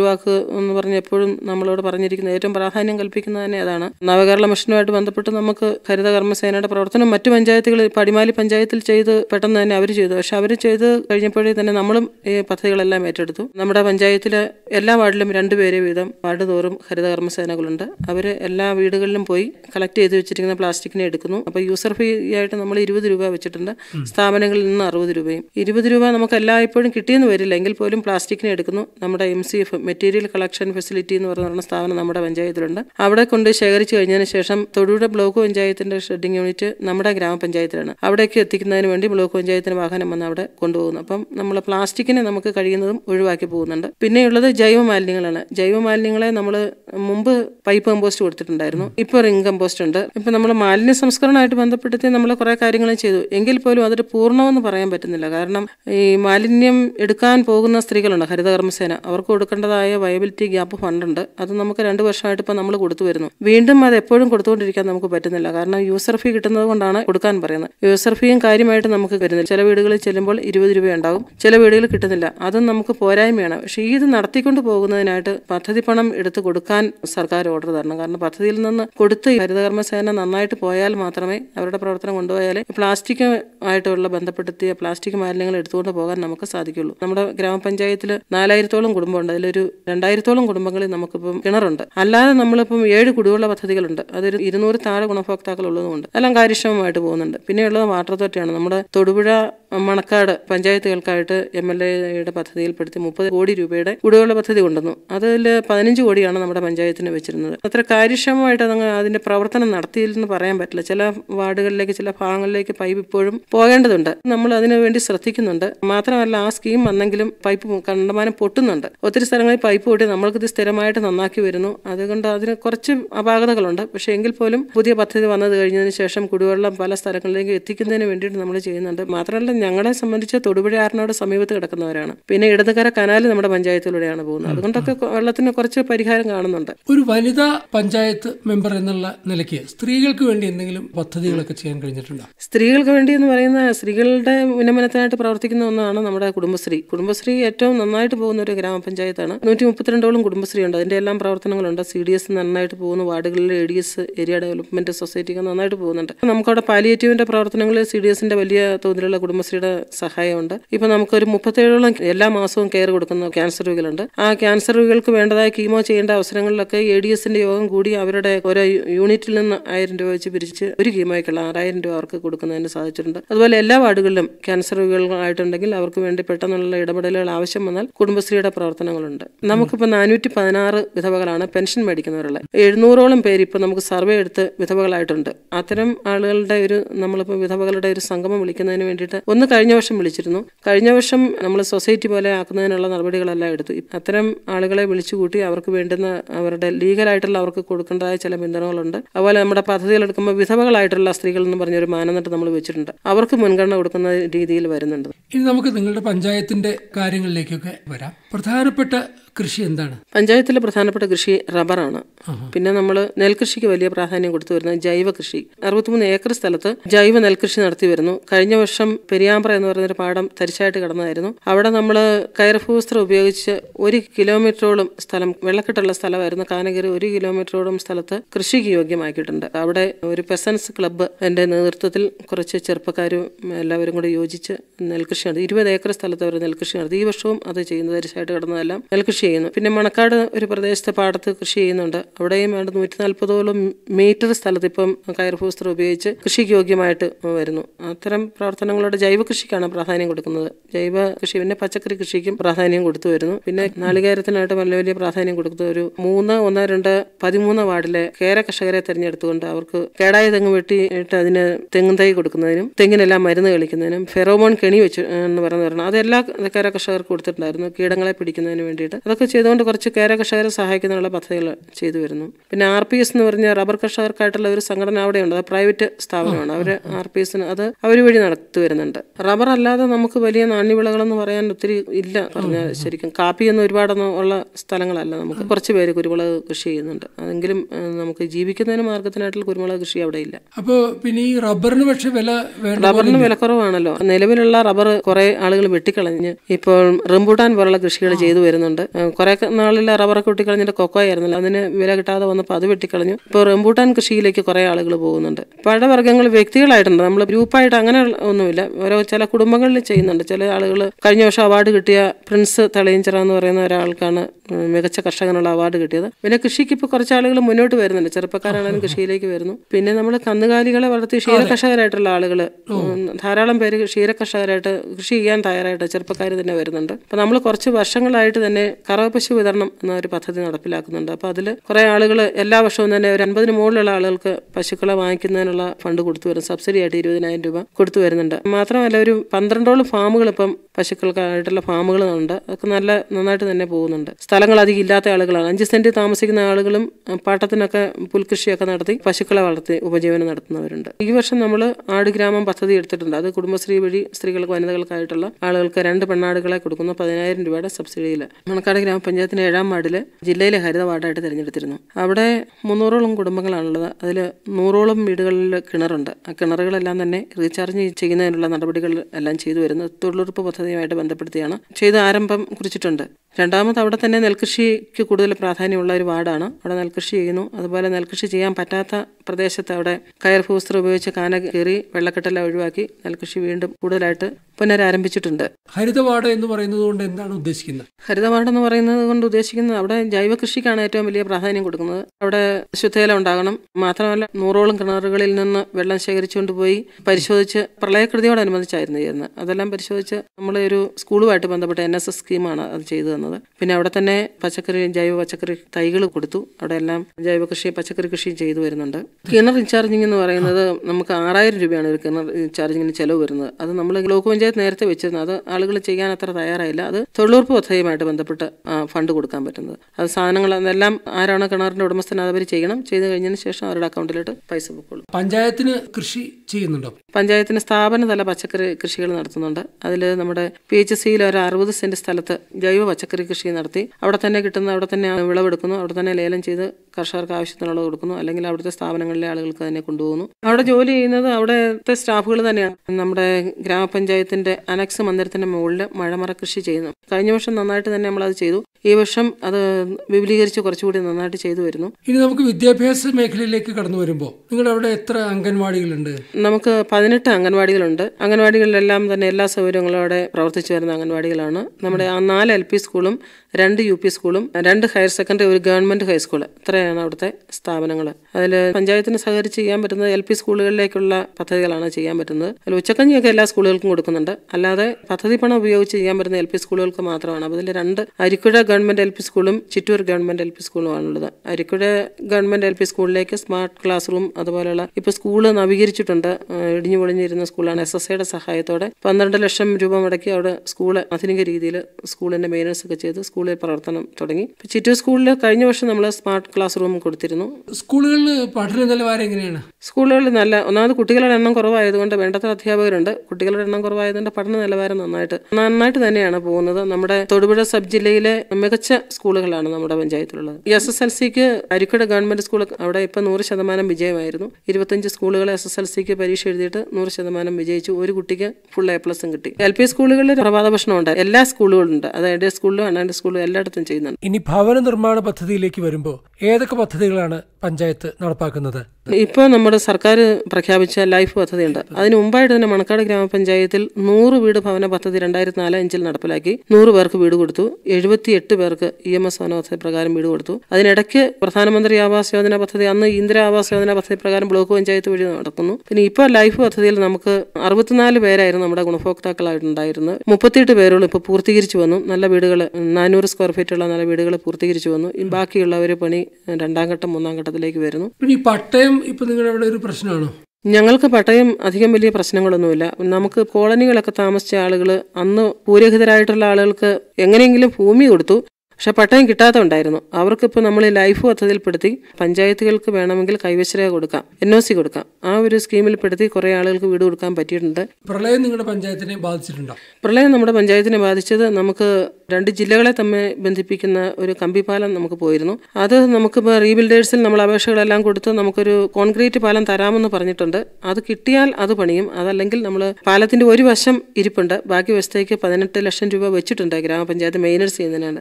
ഒഴിവാക്കുക എന്ന് പറഞ്ഞ് എപ്പോഴും നമ്മളോട് പറഞ്ഞിരിക്കുന്ന ഏറ്റവും പ്രാധാന്യം കൽപ്പിക്കുന്നത് തന്നെ അതാണ് നവകേരള മിഷനുമായിട്ട് ബന്ധപ്പെട്ട് നമുക്ക് ഹരിത കർമ്മസേനയുടെ പ്രവർത്തനം മറ്റു പഞ്ചായത്തുകളിൽ പടിമാലി പഞ്ചായത്തിൽ ചെയ്ത് പെട്ടെന്ന് തന്നെ അവർ ചെയ്തു പക്ഷെ അവർ ചെയ്ത് കഴിഞ്ഞപ്പോഴേ തന്നെ നമ്മളും ഈ പദ്ധതികളെല്ലാം ഏറ്റെടുത്തു നമ്മുടെ പഞ്ചായത്തിൽ എല്ലാ വാർഡിലും രണ്ടുപേരെ വീതം വാർഡ് തോറും ഹരിത കർമ്മസേനകളുണ്ട് അവർ എല്ലാ വീടുകളിലും പോയി കളക്ട് ചെയ്ത് വെച്ചിരിക്കുന്ന പ്ലാസ്റ്റിക്കിനെ എടുക്കുന്നു അപ്പോൾ യൂസർ ഫീ ആയിട്ട് നമ്മൾ ഇരുപത് രൂപ വെച്ചിട്ടുണ്ട് സ്ഥാപനങ്ങളിൽ നിന്ന് അറുപത് രൂപയും ഇരുപത് രൂപ നമുക്ക് എല്ലായ്പ്പോഴും കിട്ടിയെന്ന് വരില്ല എങ്കിൽ പോലും പ്ലാസ്റ്റിക്കിനെ എടുക്കുന്നു നമ്മുടെ M C F material collection facility എന്ന് പറയുന്ന സ്ഥാപനം നമ്മുടെ പഞ്ചായത്തിലുണ്ട് അവിടെ കൊണ്ട് ശേഖരിച്ചു കഴിഞ്ഞതിന് ശേഷം തൊടുപുഴ ബ്ലോക്ക് പഞ്ചായത്തിന്റെ ഷെഡിംഗ് യൂണിറ്റ് നമ്മുടെ ഗ്രാമപഞ്ചായത്തിലാണ് അവിടേക്ക് എത്തിക്കുന്നതിന് വേണ്ടി ബ്ലോക്ക് പഞ്ചായത്തിന് വാഹനം വന്ന് അവിടെ കൊണ്ടുപോകുന്നു അപ്പം നമ്മൾ പ്ലാസ്റ്റിക്കിനെ നമുക്ക് കഴിയുന്നതും ഒഴിവാക്കി പോകുന്നുണ്ട് പിന്നെയുള്ളത് ജൈവ മാലിന്യങ്ങളാണ് ജൈവ മാലിന്യങ്ങളെ നമ്മൾ മുമ്പ് പൈപ്പ് കമ്പോസ്റ്റ് കൊടുത്തിട്ടുണ്ടായിരുന്നു ഇപ്പോൾ റിംഗ് കമ്പോസ്റ്റ് ഉണ്ട് ഇപ്പം നമ്മൾ മാലിന്യ സംസ്കരണമായിട്ട് ബന്ധപ്പെടുത്തി നമ്മൾ കുറേ കാര്യങ്ങളും ചെയ്തു എങ്കിൽ പോലും അതൊരു പൂർണ്ണമെന്ന് പറയാൻ പറ്റുന്നില്ല കാരണം ഈ മാലിന്യം എടുക്കാൻ പോകുന്ന സ്ത്രീകളുണ്ട് ഹരിതകർമ്മസേന അവർക്ക് കൊടുക്കേണ്ടതായ വയബിലിറ്റി ഗ്യാപ്പ് ഫണ്ടുണ്ട് അത് നമുക്ക് രണ്ട് വർഷമായിട്ട് ഇപ്പം നമ്മൾ കൊടുത്തു വരുന്നു വീണ്ടും അത് എപ്പോഴും കൊടുത്തുകൊണ്ടിരിക്കാൻ നമുക്ക് പറ്റുന്നില്ല കാരണം യൂസർ ഫീ കിട്ടുന്നത് കൊണ്ടാണ് കൊടുക്കാൻ പറയുന്നത് യൂസർ ഫീയും കാര്യമായിട്ട് നമുക്ക് വരുന്നില്ല ചില വീടുകളിൽ ചെല്ലുമ്പോൾ ഇരുപത് രൂപ ഉണ്ടാവും ചില വീടുകളിൽ കിട്ടുന്നില്ല അതും നമുക്ക് പോരായ്മയാണ് പക്ഷേ ഇത് നടത്തിക്കൊണ്ട് പോകുന്നതിനായിട്ട് പദ്ധതി പണം എടുത്ത് കൊടുക്കാൻ സർക്കാർ ഓർഡർ തരണം കാരണം പദ്ധതിയിൽ നിന്ന് കൊടുത്ത് ഈ ഹരിതകർമ്മസേന നന്നായിട്ട് പോയാൽ മാത്രമേ അവരുടെ പ്രവർത്തനം കൊണ്ടുപോയാലേ പ്ലാസ്റ്റിക് ആയിട്ടുള്ള ബന്ധപ്പെടുത്തിയ പ്ലാസ്റ്റിക് മാലിന്യങ്ങൾ എടുത്തുകൊണ്ട് പോകാൻ നമുക്ക് സാധിക്കുള്ളൂ നമ്മുടെ ഗ്രാമപഞ്ചായത്തിൽ നാലായിരത്തോളം കുടുംബമുണ്ട് അതിലൊരു രണ്ടായിരത്തോളം കുടുംബങ്ങളിൽ നമുക്കിപ്പം കിണറുണ്ട് അല്ലാതെ നമ്മളിപ്പം ഏഴ് കുടിവെള്ള പദ്ധതികളുണ്ട് അതൊരു ഇരുന്നൂറ് താഴെ ഗുണഭോക്താക്കൾ ഉള്ളതുകൊണ്ട് എല്ലാം കാര്യക്ഷമമായിട്ട് പോകുന്നുണ്ട് പിന്നെയുള്ളത് വാട്ടർ അതോറിറ്റിയാണ് നമ്മുടെ തൊടുപുഴ മണക്കാട് പഞ്ചായത്തുകൾക്കായിട്ട് എം എൽ എയുടെ പദ്ധതിയിൽപ്പെടുത്തി മുപ്പത് കോടി രൂപയുടെ കുടിവെള്ള പദ്ധതി കൊണ്ടുവന്നു അതിൽ പതിനഞ്ച് കോടിയാണ് നമ്മുടെ പഞ്ചായത്തിന് വെച്ചിരുന്നത് അത്ര കാര്യക്ഷമമായിട്ട് അതങ്ങ് അതിന്റെ പ്രവർത്തനം നടത്തിയില്ലെന്ന് പറയാൻ പറ്റില്ല ചില വാർഡുകളിലേക്ക് ചില ഭാഗങ്ങളിലേക്ക് പൈപ്പ് ഇപ്പോഴും പോകേണ്ടതുണ്ട് നമ്മൾ അതിനു വേണ്ടി ശ്രദ്ധിക്കുന്നുണ്ട് മാത്രമല്ല ആ സ്കീം വന്നെങ്കിലും പൈപ്പ് കണ്ടമാനം പൊട്ടുന്നുണ്ട് ഒത്തിരി സ്ഥലങ്ങളിൽ പൈപ്പ് പൊട്ടി നമ്മൾക്കിത് സ്ഥിരമായിട്ട് നന്നാക്കി വരുന്നു അതുകൊണ്ട് അതിന് കുറച്ച് അപാകതകളുണ്ട് പക്ഷേ എങ്കിൽ പോലും പുതിയ പദ്ധതി വന്നത് കഴിഞ്ഞതിന് ശേഷം കുടിവെള്ളം പല സ്ഥലങ്ങളിലേക്ക് എത്തിക്കുന്നതിന് വേണ്ടിയിട്ട് നമ്മൾ ചെയ്യുന്നുണ്ട് മാത്രമല്ല ഞങ്ങളെ സംബന്ധിച്ച് തൊടുപുഴ ആറിനോട് സമീപത്ത് കിടക്കുന്നവരാണ് പിന്നെ ഇടതുകര കനാൽ നമ്മുടെ പഞ്ചായത്തിലൂടെയാണ് പോകുന്നത് അതുകൊണ്ടൊക്കെ കൊ- വെള്ളത്തിന് കുറച്ച് പരിഹാരം കാണുന്നുണ്ട് ഒരു വനിതാ പഞ്ചായത്ത് മെമ്പർ എന്നുള്ള നിലയ്ക്ക് സ്ത്രീകൾക്ക് വേണ്ടി എന്തെങ്കിലും പദ്ധതികളൊക്കെ ചെയ്യാൻ കഴിഞ്ഞിട്ടുണ്ടോ സ്ത്രീകൾക്ക് വേണ്ടി എന്ന് പറയുന്ന സ്ത്രീകളുടെ ഉന്നമനത്തിനായിട്ട് പ്രവർത്തിക്കുന്ന ഒന്നാണ് നമ്മുടെ കുടുംബശ്രീ കുടുംബശ്രീ ഏറ്റവും നന്നായിട്ട് പോകുന്ന ഒരു ഗ്രാമപഞ്ചായത്താണ് നൂറ്റി മുപ്പത്തിരണ്ടോളം കുടുംബശ്രീ ഉണ്ട് അതിന്റെ എല്ലാം പ്രവർത്തനങ്ങളുണ്ട് സി ഡി എസ് നന്നായിട്ട് പോകുന്നു വാർഡുകളിൽ A D S area development society ഒക്കെ നന്നായിട്ട് പോകുന്നുണ്ട് നമുക്കവിടെ പാലിയേറ്റീവിന്റെ പ്രവർത്തനങ്ങളിൽ സി ഡി എസിന്റെ വലിയ തോതിലുള്ള കുടുംബശ്രീയുടെ സഹായമുണ്ട് ഇപ്പൊ നമുക്കൊരു മുപ്പത്തേഴോളം എല്ലാ മാസവും കെയർ കൊടുക്കുന്ന ക്യാൻസർ രോഗികളുണ്ട് ആ ക്യാൻസർ രോഗികൾക്ക് വേണ്ടതായ കീമോ ചെയ്യേണ്ട അവസരങ്ങളിലൊക്കെ എ ഡി എസിന്റെ യോഗം കൂടി അവരുടെ ഓരോ യു- യൂണിറ്റിൽ നിന്ന് ആയിരം രൂപ വെച്ച് പിരിച്ച് ഒരു കീമോയ്ക്കുള്ള ആറായിരം രൂപ അവർക്ക് കൊടുക്കുന്നതിന് സാധിച്ചിട്ടുണ്ട് അതുപോലെ എല്ലാ വാർഡുകളിലും ക്യാൻസർ രോഗികളായിട്ടുണ്ടെങ്കിൽ അവർക്ക് വേണ്ടി പെട്ടെന്നുള്ള ഇടപെടലുകൾ ആവശ്യം വന്നാൽ കുടുംബശ്രീയുടെ പ്രവർത്തനങ്ങളുണ്ട് നമുക്കിപ്പോൾ നാനൂറ്റി പതിനാറ് വിധവകളാണ് പെൻഷൻ മേടിക്കുന്നവരുള്ളത് എഴുന്നൂറോളം പേര് ഇപ്പോൾ നമുക്ക് സർവേ എടുത്ത് വിധവകളായിട്ടുണ്ട് അത്തരം ആളുകളുടെ ഒരു നമ്മളിപ്പോൾ വിധവകളുടെ ഒരു സംഗമം വിളിക്കുന്നതിന് വേണ്ടിയിട്ട് ഒന്ന് കഴിഞ്ഞ വർഷം വിളിച്ചിരുന്നു കഴിഞ്ഞ വർഷം നമ്മൾ സൊസൈറ്റി പോലെ ആക്കുന്നതിനുള്ള നടപടികളെല്ലാം എടുത്തു ഇപ്പ അത്തരം ആളുകളെ വിളിച്ചുകൂട്ടി അവർക്ക് വേണ്ടുന്ന അവരുടെ ലീഗലായിട്ടുള്ള അവർക്ക് കൊടുക്കേണ്ടതായ ചില പിന്തുണകളുണ്ട് അതുപോലെ നമ്മുടെ പദ്ധതികൾ എടുക്കുമ്പോൾ വിധവകളായിട്ടുള്ള സ്ത്രീകൾ എന്ന് പറഞ്ഞൊരു മാനദണ്ഡം നമ്മൾ വെച്ചിട്ടുണ്ട് അവർക്ക് മുൻഗണന കൊടുക്കുന്ന രീതിയിൽ വരുന്നുണ്ട് ഇനി നമുക്ക് നിങ്ങളുടെ പഞ്ചായത്തിന്റെ കാര്യങ്ങളിലേക്കൊക്കെ വരാം പ്രധാനപ്പെട്ട കൃഷി എന്താണ് പഞ്ചായത്തിലെ പ്രധാനപ്പെട്ട കൃഷി റബ്ബറാണ് പിന്നെ നമ്മൾ നെൽകൃഷിക്ക് വലിയ പ്രാധാന്യം കൊടുത്തു വരുന്നത് ജൈവ കൃഷി അറുപത്തിമൂന്ന് ഏക്കർ സ്ഥലത്ത് ജൈവ നെൽകൃഷി നടത്തി വരുന്നു കഴിഞ്ഞ വർഷം പെരിയാമ്പ്ര എന്ന് പറയുന്നൊരു പാടം തരിശായിട്ട് കിടന്നായിരുന്നു അവിടെ നമ്മൾ കയർഭൂസ്ത്രം ഉപയോഗിച്ച് ഒരു കിലോമീറ്ററോളം സ്ഥലം വെള്ളക്കെട്ടുള്ള സ്ഥലമായിരുന്നു കാനഗിരി ഒരു കിലോമീറ്ററോളം സ്ഥലത്ത് കൃഷിക്ക് യോഗ്യമാക്കിയിട്ടുണ്ട് അവിടെ ഒരു പെസൻസ് ക്ലബ്ബ് എൻ്റെ നേതൃത്വത്തിൽ കുറച്ച് ചെറുപ്പക്കാരും എല്ലാവരും കൂടി യോജിച്ച് നെൽകൃഷി നടത്തി ഇരുപത് ഏക്കർ സ്ഥലത്ത് അവർ നെൽകൃഷി നടത്തി ഈ വർഷവും അത് ചെയ്യുന്നത് തരിശായിട്ട് കിടന്നതെല്ലാം നെൽകൃഷി ചെയ്യുന്നു പിന്നെ മണക്കാട് ഒരു പ്രദേശത്തെ പാടത്ത് കൃഷി ചെയ്യുന്നുണ്ട് അവിടെയും വേണ്ട നൂറ്റി നാൽപ്പതോളം മീറ്റർ സ്ഥലത്ത് ഇപ്പം കയർഭൂസ്ത്രം ഉപയോഗിച്ച് കൃഷിക്ക് യോഗ്യമായിട്ട് വരുന്നു അത്തരം പ്രവർത്തനങ്ങളുടെ ജൈവ കൃഷിക്കാണ് പ്രാധാന്യം കൊടുക്കുന്നത് ജൈവ കൃഷി പിന്നെ പച്ചക്കറി കൃഷിക്കും പ്രാധാന്യം കൊടുത്തു വരുന്നു പിന്നെ നാളികേരത്തിനായിട്ട് വലിയ വലിയ പ്രാധാന്യം കൊടുക്കുന്ന ഒരു മൂന്ന് ഒന്ന് രണ്ട് പതിമൂന്ന് വാർഡിലെ കേര കർഷകരെ തെരഞ്ഞെടുത്തുകൊണ്ട് അവർക്ക് കേടായ തെങ്ങ് വെട്ടിയിട്ട് അതിന് തെങ്ങും തൈ കൊടുക്കുന്നതിനും തെങ്ങിനെല്ലാം മരുന്ന് കളിക്കുന്നതിനും ഫെറോമോൺ കെണി വെച്ച് എന്ന് പറയുന്ന പറഞ്ഞു അതെല്ലാ കേര കർഷകർക്ക് കൊടുത്തിട്ടുണ്ടായിരുന്നു കീടങ്ങളെ പിടിക്കുന്നതിന് വേണ്ടിയിട്ട് അതൊക്കെ ചെയ്തുകൊണ്ട് കുറച്ച് കേര കർഷകരെ സഹായിക്കുന്നതിനുള്ള പദ്ധതികൾ ചെയ്തു വരുന്നു പിന്നെ ആർ പി എസ് എന്ന് പറഞ്ഞ റബ്ബർ കർഷകർക്കായിട്ടുള്ള ഒരു സംഘടന അവിടെയുണ്ട് അത് പ്രൈവറ്റ് സ്ഥാപനമാണ് അവർ ആർ പി എസിന് അത് അവർ വഴി നടത്തി വരുന്നുണ്ട് റബ്ബർ അല്ലാതെ നമുക്ക് വലിയ നാണ്യവിളകളെന്ന് പറയാൻ ഒത്തിരി ഇല്ല പറഞ്ഞാൽ ശരിക്കും കാപ്പിയൊന്നും ഒരുപാടൊന്നും ഉള്ള സ്ഥലങ്ങളല്ല നമുക്ക് കുറച്ച് പേര് കുരുമുളക് കൃഷി ചെയ്യുന്നുണ്ട് അതെങ്കിലും ഏഹ്, നമുക്ക് ജീവിക്കുന്നതിന് മാർഗത്തിനായിട്ടുള്ള കുരുമുളക് കൃഷി അവിടെ ഇല്ല അപ്പോൾ പിന്നെ ഈ റബ്ബറിന് പക്ഷെ വില വേണ്ട റബ്ബറിന് വിലക്കുറവാണല്ലോ നിലവിലുള്ള റബ്ബർ കുറെ ആളുകൾ വെട്ടിക്കളഞ്ഞ് ഇപ്പോൾ റംബൂട്ടാൻ പോലുള്ള കൃഷികൾ ചെയ്തു വരുന്നുണ്ട് കുറെ നാളിൽ റബ്ബറൊക്കെ വെട്ടിക്കളഞ്ഞിട്ട് കൊക്കോയായിരുന്നല്ലോ അതിന് വില കിട്ടാതെ വന്നപ്പോൾ അത് വെട്ടിക്കളഞ്ഞു ഇപ്പോൾ റംബൂട്ടാൻ കൃഷിയിലേക്ക് കുറേ ആളുകൾ പോകുന്നുണ്ട് പഴവർഗ്ഗങ്ങൾ വ്യക്തികളായിട്ടുണ്ട് നമ്മൾ ഗ്രൂപ്പായിട്ട് അങ്ങനെ ഒന്നുമില്ല ഓരോ ചില കുടുംബങ്ങളിൽ ചെയ്യുന്നുണ്ട് ചില ആളുകൾ കഴിഞ്ഞ വർഷം അവാർഡ് കിട്ടിയ പ്രിൻസ് തളയിഞ്ചിറ എന്ന് പറയുന്ന ഒരാൾക്കാണ് ഉം, മികച്ച കർഷകനുള്ള അവാർഡ് കിട്ടിയത് പിന്നെ കൃഷിക്ക് ഇപ്പോൾ കുറച്ച് ആളുകൾ മുന്നോട്ട് വരുന്നുണ്ട് ചെറുപ്പക്കാരാണെങ്കിലും കൃഷിയിലേക്ക് വരുന്നു പിന്നെ നമ്മൾ കന്നുകാലികളെ വളർത്തി ക്ഷീര കർഷകരായിട്ടുള്ള ആളുകൾ ധാരാളം പേര് ക്ഷീര കർഷകരായിട്ട് കൃഷി ചെയ്യാൻ തയ്യാറായിട്ട് ചെറുപ്പക്കാർ തന്നെ വരുന്നുണ്ട് അപ്പോൾ നമ്മൾ കുറച്ച് വർഷങ്ങളായിട്ട് തന്നെ കറവ പശു വിതരണം എന്ന ഒരു പദ്ധതി നടപ്പിലാക്കുന്നുണ്ട് അപ്പോൾ അതിൽ കുറേ ആളുകൾ എല്ലാ വർഷവും തന്നെ ഒരു അൻപതിന് മുകളിലുള്ള ആളുകൾക്ക് പശുക്കളെ വാങ്ങിക്കുന്നതിനുള്ള ഫണ്ട് കൊടുത്തു വരും സബ്സിഡി ആയിട്ട് ഇരുപതിനായിരം രൂപ കൊടുത്തു വരുന്നുണ്ട് മാത്രമല്ല ഒരു പന്ത്രണ്ടോളം ഫാമുകൾ ഇപ്പം പശുക്കൾക്കായിട്ടുള്ള ഫാമുകളുണ്ട് അതൊക്കെ നല്ല നന്നായിട്ട് തന്നെ പോകുന്നുണ്ട് സ്ഥലങ്ങൾ അധികം ഇല്ലാത്ത ആളുകളാണ് അഞ്ച് സെന്റ് താമസിക്കുന്ന ആളുകളും അഹ് പാട്ടത്തിനൊക്കെ പുൽകൃഷിയൊക്കെ നടത്തി പശുക്കളെ വളർത്തി ഉപജീവനം നടത്തുന്നവരുണ്ട് ഈ വർഷം നമ്മൾ ആടുഗ്രാമം പദ്ധതി എടുത്തിട്ടുണ്ട് അത് കുടുംബശ്രീ വഴി സ്ത്രീകൾക്ക് വനിതകൾക്കായിട്ടുള്ള ആളുകൾക്ക് രണ്ട് പെണ്ണാടുകളെ കൊടുക്കുന്ന പതിനായിരം രൂപയുടെ സബ്സിഡിയിൽ മണക്കാട് ഗ്രാമപഞ്ചായത്തിന്റെ ഏഴാം വാർഡില് ജില്ലയിലെ ഹരിത വാർഡായിട്ട് തിരഞ്ഞെടുത്തിരുന്നു അവിടെ മുന്നൂറോളം കുടുംബങ്ങളാണുള്ളത് അതിൽ നൂറോളം വീടുകളിൽ കിണറുണ്ട് ആ കിണറുകളെല്ലാം തന്നെ റീചാർജ് ചെയ്യുന്നതിനുള്ള നടപടികൾ എല്ലാം ചെയ്തു വരുന്നത് തൊഴിലുറപ്പ് പദ്ധതിയുമായിട്ട് ബന്ധപ്പെടുത്തിയാണ് ചെയ്ത് ആരംഭം കുറിച്ചിട്ടുണ്ട് രണ്ടാമത് അവിടെ തന്നെ നെൽകൃഷിക്ക് കൂടുതൽ പ്രാധാന്യമുള്ള ഒരു വാർഡാണ് അവിടെ നെൽകൃഷി ചെയ്യുന്നു അതുപോലെ നെൽകൃഷി ചെയ്യാൻ പറ്റാത്ത പ്രദേശത്ത് അവിടെ കയർ ഭൂസ്ത്ര ഉപയോഗിച്ച് കാന കയറി വെള്ളക്കെട്ടെല്ലാം ഒഴിവാക്കി നെൽകൃഷി വീണ്ടും കൂടുതലായിട്ട് പുനരാരംഭിച്ചിട്ടുണ്ട് ഹരിതവാട എന്ന് പറയുന്നത് കൊണ്ട് എന്താണ് ഉദ്ദേശിക്കുന്നത് ഹരിതവാർഡ് എന്ന് പറയുന്നത് കൊണ്ട് ഉദ്ദേശിക്കുന്നത് അവിടെ ജൈവ കൃഷിക്കാണ് ഏറ്റവും വലിയ പ്രാധാന്യം കൊടുക്കുന്നത് അവിടെ ശുദ്ധജലം ഉണ്ടാകണം മാത്രമല്ല നൂറോളം കിണറുകളിൽ നിന്ന് വെള്ളം ശേഖരിച്ചുകൊണ്ട് പോയി പരിശോധിച്ച് പ്രളയകൃതിയോടനുബന്ധിച്ചായിരുന്നു ചെയ്യുന്നത് അതെല്ലാം പരിശോധിച്ച് നമ്മൾ ഒരു സ്കൂളുമായിട്ട് ബന്ധപ്പെട്ട എൻ എസ് എസ് സ്കീമാണ് അത് ചെയ്തു തന്നത് പിന്നെ അവിടെ തന്നെ പച്ചക്കറി ജൈവ പച്ചക്കറി തൈകൾ കൊടുത്തു അവിടെ എല്ലാം ജൈവ കൃഷി പച്ചക്കറി കൃഷി ചെയ്തു വരുന്നുണ്ട് കിണർ റീചാർജിങ് എന്ന് പറയുന്നത് നമുക്ക് ആറായിരം രൂപയാണ് ഒരു കിണർ റീചാർജിങ്ങിന് ചെലവ് വരുന്നത് അത് നമ്മൾ ബ്ലോക്ക് പഞ്ചായത്ത് നേരത്തെ വെച്ചിരുന്നു അത് ആളുകൾ ചെയ്യാൻ അത്ര തയ്യാറായില്ല അത് തൊഴിലുറപ്പ് പദ്ധതിയുമായിട്ട് ബന്ധപ്പെട്ട് ആ, ഫണ്ട് കൊടുക്കാൻ പറ്റുന്നത് അത് സാധനങ്ങൾ അതെല്ലാം ആരാണ് കിണറിന്റെ ഉടമസ്ഥൻ അത് അവർ ചെയ്യണം ചെയ്ത് കഴിഞ്ഞതിന് ശേഷം അവരുടെ അക്കൗണ്ടിലോട്ട് പൈസ പൊക്കോളും പഞ്ചായത്തിന് കൃഷി ചെയ്യുന്നുണ്ടോ പഞ്ചായത്തിന് സ്ഥാപനതല പച്ചക്കറി കൃഷികൾ നടത്തുന്നുണ്ട് അതിൽ നമ്മുടെ പി എച്ച് സിയിൽ ഒരു അറുപത് സെന്റ് സ്ഥലത്ത് ജൈവ പച്ചക്കറി കൃഷി നടത്തി അവിടെ തന്നെ കിട്ടുന്ന അവിടെ തന്നെ വിളവെടുക്കുന്നു അവിടെ തന്നെ ലേലം ചെയ്ത് കർഷകർക്ക് ആവശ്യത്തിനുള്ളത് കൊടുക്കുന്നു അല്ലെങ്കിൽ അവിടുത്തെ സ്ഥാപനങ്ങളിലെ ആളുകൾക്ക് തന്നെ കൊണ്ടുപോകുന്നു അവിടെ ജോലി ചെയ്യുന്നത് അവിടുത്തെ സ്റ്റാഫുകൾ തന്നെയാണ് നമ്മുടെ ഗ്രാമപഞ്ചായത്തിന്റെ അനക്സ് മന്ദിരത്തിന്റെ മുകളിൽ മഴമറ കൃഷി ചെയ്യുന്നു കഴിഞ്ഞ വർഷം നന്നായിട്ട് തന്നെ നമ്മളത് ചെയ്തു ഈ വർഷം അത് വിപുലീകരിച്ച് കുറച്ചുകൂടി നന്നായിട്ട് ചെയ്തു വരുന്നു ഇനി നമുക്ക് വിദ്യാഭ്യാസ മേഖലയിലേക്ക് കടന്നു വരുമ്പോൾ നിങ്ങളുടെ അവിടെ എത്ര അംഗൻവാടികളുണ്ട് നമുക്ക് പതിനെട്ട് അംഗൻവാടികളുണ്ട് അംഗൻവാടികളിലെല്ലാം തന്നെ എല്ലാ സൗകര്യങ്ങളും അവിടെ പ്രവർത്തിച്ചു വരുന്ന അംഗൻവാടികളാണ് നമ്മുടെ ആ നാല് എൽ പി സ്കൂളും രണ്ട് യു പി സ്കൂളും രണ്ട് ഹയർ സെക്കൻഡറി ഒരു ഗവൺമെന്റ് ഹൈസ്കൂൾ ഇത്രയാണ് അവിടുത്തെ സ്ഥാപനങ്ങൾ അതിൽ പഞ്ചായത്തിന് സഹകരിച്ച് ചെയ്യാൻ പറ്റുന്നത് എൽ പി സ്കൂളുകളിലേക്കുള്ള പദ്ധതികളാണ് ചെയ്യാൻ പറ്റുന്നത് അതിൽ ഉച്ചക്കഞ്ഞിയൊക്കെ എല്ലാ സ്കൂളുകൾക്കും കൊടുക്കുന്നുണ്ട് അല്ലാതെ പദ്ധതി പണം ഉപയോഗിച്ച് ചെയ്യാൻ പറ്റുന്ന എൽ പി സ്കൂളുകൾക്ക് മാത്രമാണ് അപ്പോൾ ഇതിൽ രണ്ട് അരിക്കുഴ ഗവൺമെന്റ് എൽ പി സ്കൂളും ചിറ്റൂർ ഗവൺമെന്റ് എൽ പി സ്കൂളുമാണുള്ളത് അരിക്കുഴ ഗവൺമെന്റ് എൽ പി സ്കൂളിലേക്ക് സ്മാർട്ട് ക്ലാസ് റൂം അതുപോലെയുള്ള ഇപ്പോൾ സ്കൂള് നവീകരിച്ചിട്ടുണ്ട് ആ, ഇടിഞ്ഞു പൊളിഞ്ഞിരുന്ന സ്കൂളാണ് എസ് എസ് ഐയുടെ സഹായത്തോടെ പന്ത്രണ്ട് ലക്ഷം രൂപ മുടക്കി അവിടെ സ്കൂള് ആധുനിക രീതിയിൽ സ്കൂളിന്റെ മെയിനൻസ് ഒക്കെ ചെയ്ത് സ്കൂളിൽ പ്രവർത്തനം തുടങ്ങി ഇപ്പൊ ചിറ്റൂർ സ്കൂളിൽ കഴിഞ്ഞ വർഷം നമ്മൾ സ്മാർട്ട് ക്ലാസ് റൂം കൊടുത്തിരുന്നു സ്കൂളുകളിൽ പഠന നിലവാരം എങ്ങനെയാണ് സ്കൂളുകളിൽ നല്ല ഒന്നാമത് കുട്ടികളുടെ എണ്ണം കുറവായതുകൊണ്ട് വേണ്ടത്ര അധ്യാപകരുണ്ട് കുട്ടികളുടെ എണ്ണം കുറവായതുകൊണ്ട് പഠന നിലവാരം നന്നായിട്ട് നന്നായിട്ട് തന്നെയാണ് പോകുന്നത് നമ്മുടെ തൊടുപുഴ സബ് ജില്ലയിലെ മികച്ച സ്കൂളുകളാണ് നമ്മുടെ പഞ്ചായത്തിലുള്ളത് എസ് എസ് എൽ സിക്ക് അരിക്കട ഗവൺമെന്റ് സ്കൂൾ അവിടെ ഇപ്പം നൂറ് ശതമാനം വിജയമായിരുന്നു ഇരുപത്തഞ്ച് സ്കൂളുകൾ എസ് എസ് എൽ സിക്ക് പരീക്ഷ എഴുതിയിട്ട് നൂറ് ശതമാനം വിജയിച്ചു ഒരു കുട്ടിക്ക് ഫുൾ എ പ്ലസും കിട്ടി എൽ പി സ്കൂളുകളിൽ പ്രഭാത ഭക്ഷണമുണ്ട് എല്ലാ സ്കൂളുകളുണ്ട് അതായത് സ്കൂളിലും അണ്ണാണ്ട് സ്കൂളിലും എല്ലായിടത്തും ചെയ്യുന്നുണ്ട് ഇനി ഭവന നിർമ്മാണ പദ്ധതിയിലേക്ക് വരുമ്പോൾ ഏതൊക്കെ പദ്ധതികളാണ് പഞ്ചായത്ത് നടപ്പാക്കുന്നത് ഇപ്പോൾ നമ്മുടെ സർക്കാർ പ്രഖ്യാപിച്ച ലൈഫ് പദ്ധതിയുണ്ട് അതിന് മുമ്പായിട്ട് തന്നെ മണക്കാട് ഗ്രാമപഞ്ചായത്തിൽ നൂറ് വീട് ഭവന പദ്ധതി രണ്ടായിരത്തി നാല് അഞ്ചിൽ നടപ്പിലാക്കി നൂറ് പേർക്ക് വീട് കൊടുത്തു എഴുപത്തിയെട്ട് പേർക്ക് ഇ എം എസ് ഭവന പദ്ധതി പ്രകാരം വീട് കൊടുത്തു അതിനിടയ്ക്ക് പ്രധാനമന്ത്രി ആവാസ് യോജന പദ്ധതി അന്ന് ഇന്ദിര ആവാസ് യോജന പദ്ധതി പ്രകാരം ബ്ലോക്ക് പഞ്ചായത്ത് വഴി നടക്കുന്നു പിന്നെ ഇപ്പോൾ ലൈഫ് പദ്ധതിയിൽ നമുക്ക് അറുപത്തിനാല് പേരായിരുന്നു നമ്മുടെ ഗുണഭോക്താക്കളായിട്ടുണ്ടായിരുന്നത് മുപ്പത്തിയെട്ട് പേരോളം ഇപ്പോൾ പൂർത്തീകരിച്ചു വന്നു നല്ല വീടുകൾ നാനൂറ് സ്ക്വയർ ഫീറ്റ് ഉള്ള നല്ല വീടുകൾ പൂർത്തീകരിച്ചു വന്നു ഈ ബാക്കിയുള്ളവർ പണി രണ്ടാം ഘട്ടം മൂന്നാം ഘട്ടത്തിലേക്ക് വരുന്നു പിന്നെ ഈ പട്ടയം ഇപ്പൊ നിങ്ങളുടെ അവിടെ ഒരു പ്രശ്നമാണോ ഞങ്ങൾക്ക് പട്ടയം അധികം വലിയ പ്രശ്നങ്ങളൊന്നുമില്ല നമുക്ക് കോളനികളൊക്കെ താമസിച്ച ആളുകൾ അന്ന് ഭൂരഹിതരായിട്ടുള്ള ആളുകൾക്ക് എങ്ങനെയെങ്കിലും ഭൂമി കൊടുത്തു പക്ഷെ പട്ടയം കിട്ടാത്തതുണ്ടായിരുന്നു അവർക്കിപ്പോൾ നമ്മൾ ഈ ലൈഫ് പദ്ധതിയിൽപ്പെടുത്തി പഞ്ചായത്തുകൾക്ക് വേണമെങ്കിൽ കൈവശരേഖ കൊടുക്കാം എൻ ഒ സി കൊടുക്കാം ആ ഒരു സ്കീമിൽപ്പെടുത്തി കുറേ ആളുകൾക്ക് വീട് കൊടുക്കാൻ പറ്റിയിട്ടുണ്ട് പ്രളയം നിങ്ങളുടെ പഞ്ചായത്തിനെ ബാധിച്ചിട്ടുണ്ടോ പ്രളയം നമ്മുടെ പഞ്ചായത്തിനെ ബാധിച്ചത് നമുക്ക് രണ്ട് ജില്ലകളെ തമ്മിൽ ബന്ധിപ്പിക്കുന്ന ഒരു കമ്പിപ്പാലം നമുക്ക് പോയിരുന്നു അത് നമുക്കിപ്പോൾ റീബിൽഡേഴ്സിൽ നമ്മൾ അപേക്ഷകളെല്ലാം കൊടുത്ത് നമുക്കൊരു കോൺക്രീറ്റ് പാലം തരാമെന്ന് പറഞ്ഞിട്ടുണ്ട് അത് കിട്ടിയാൽ അത് പണിയും അതല്ലെങ്കിൽ നമ്മൾ പാലത്തിന്റെ ഒരു വശം ഇരിപ്പുണ്ട് ബാക്കി വശത്തേക്ക് പതിനെട്ട് ലക്ഷം രൂപ വെച്ചിട്ടുണ്ട് ഗ്രാമപഞ്ചായത്ത് മെയിനേഴ്സ് ചെയ്യുന്നതിനാണ് പിന്നെ നമുക്ക്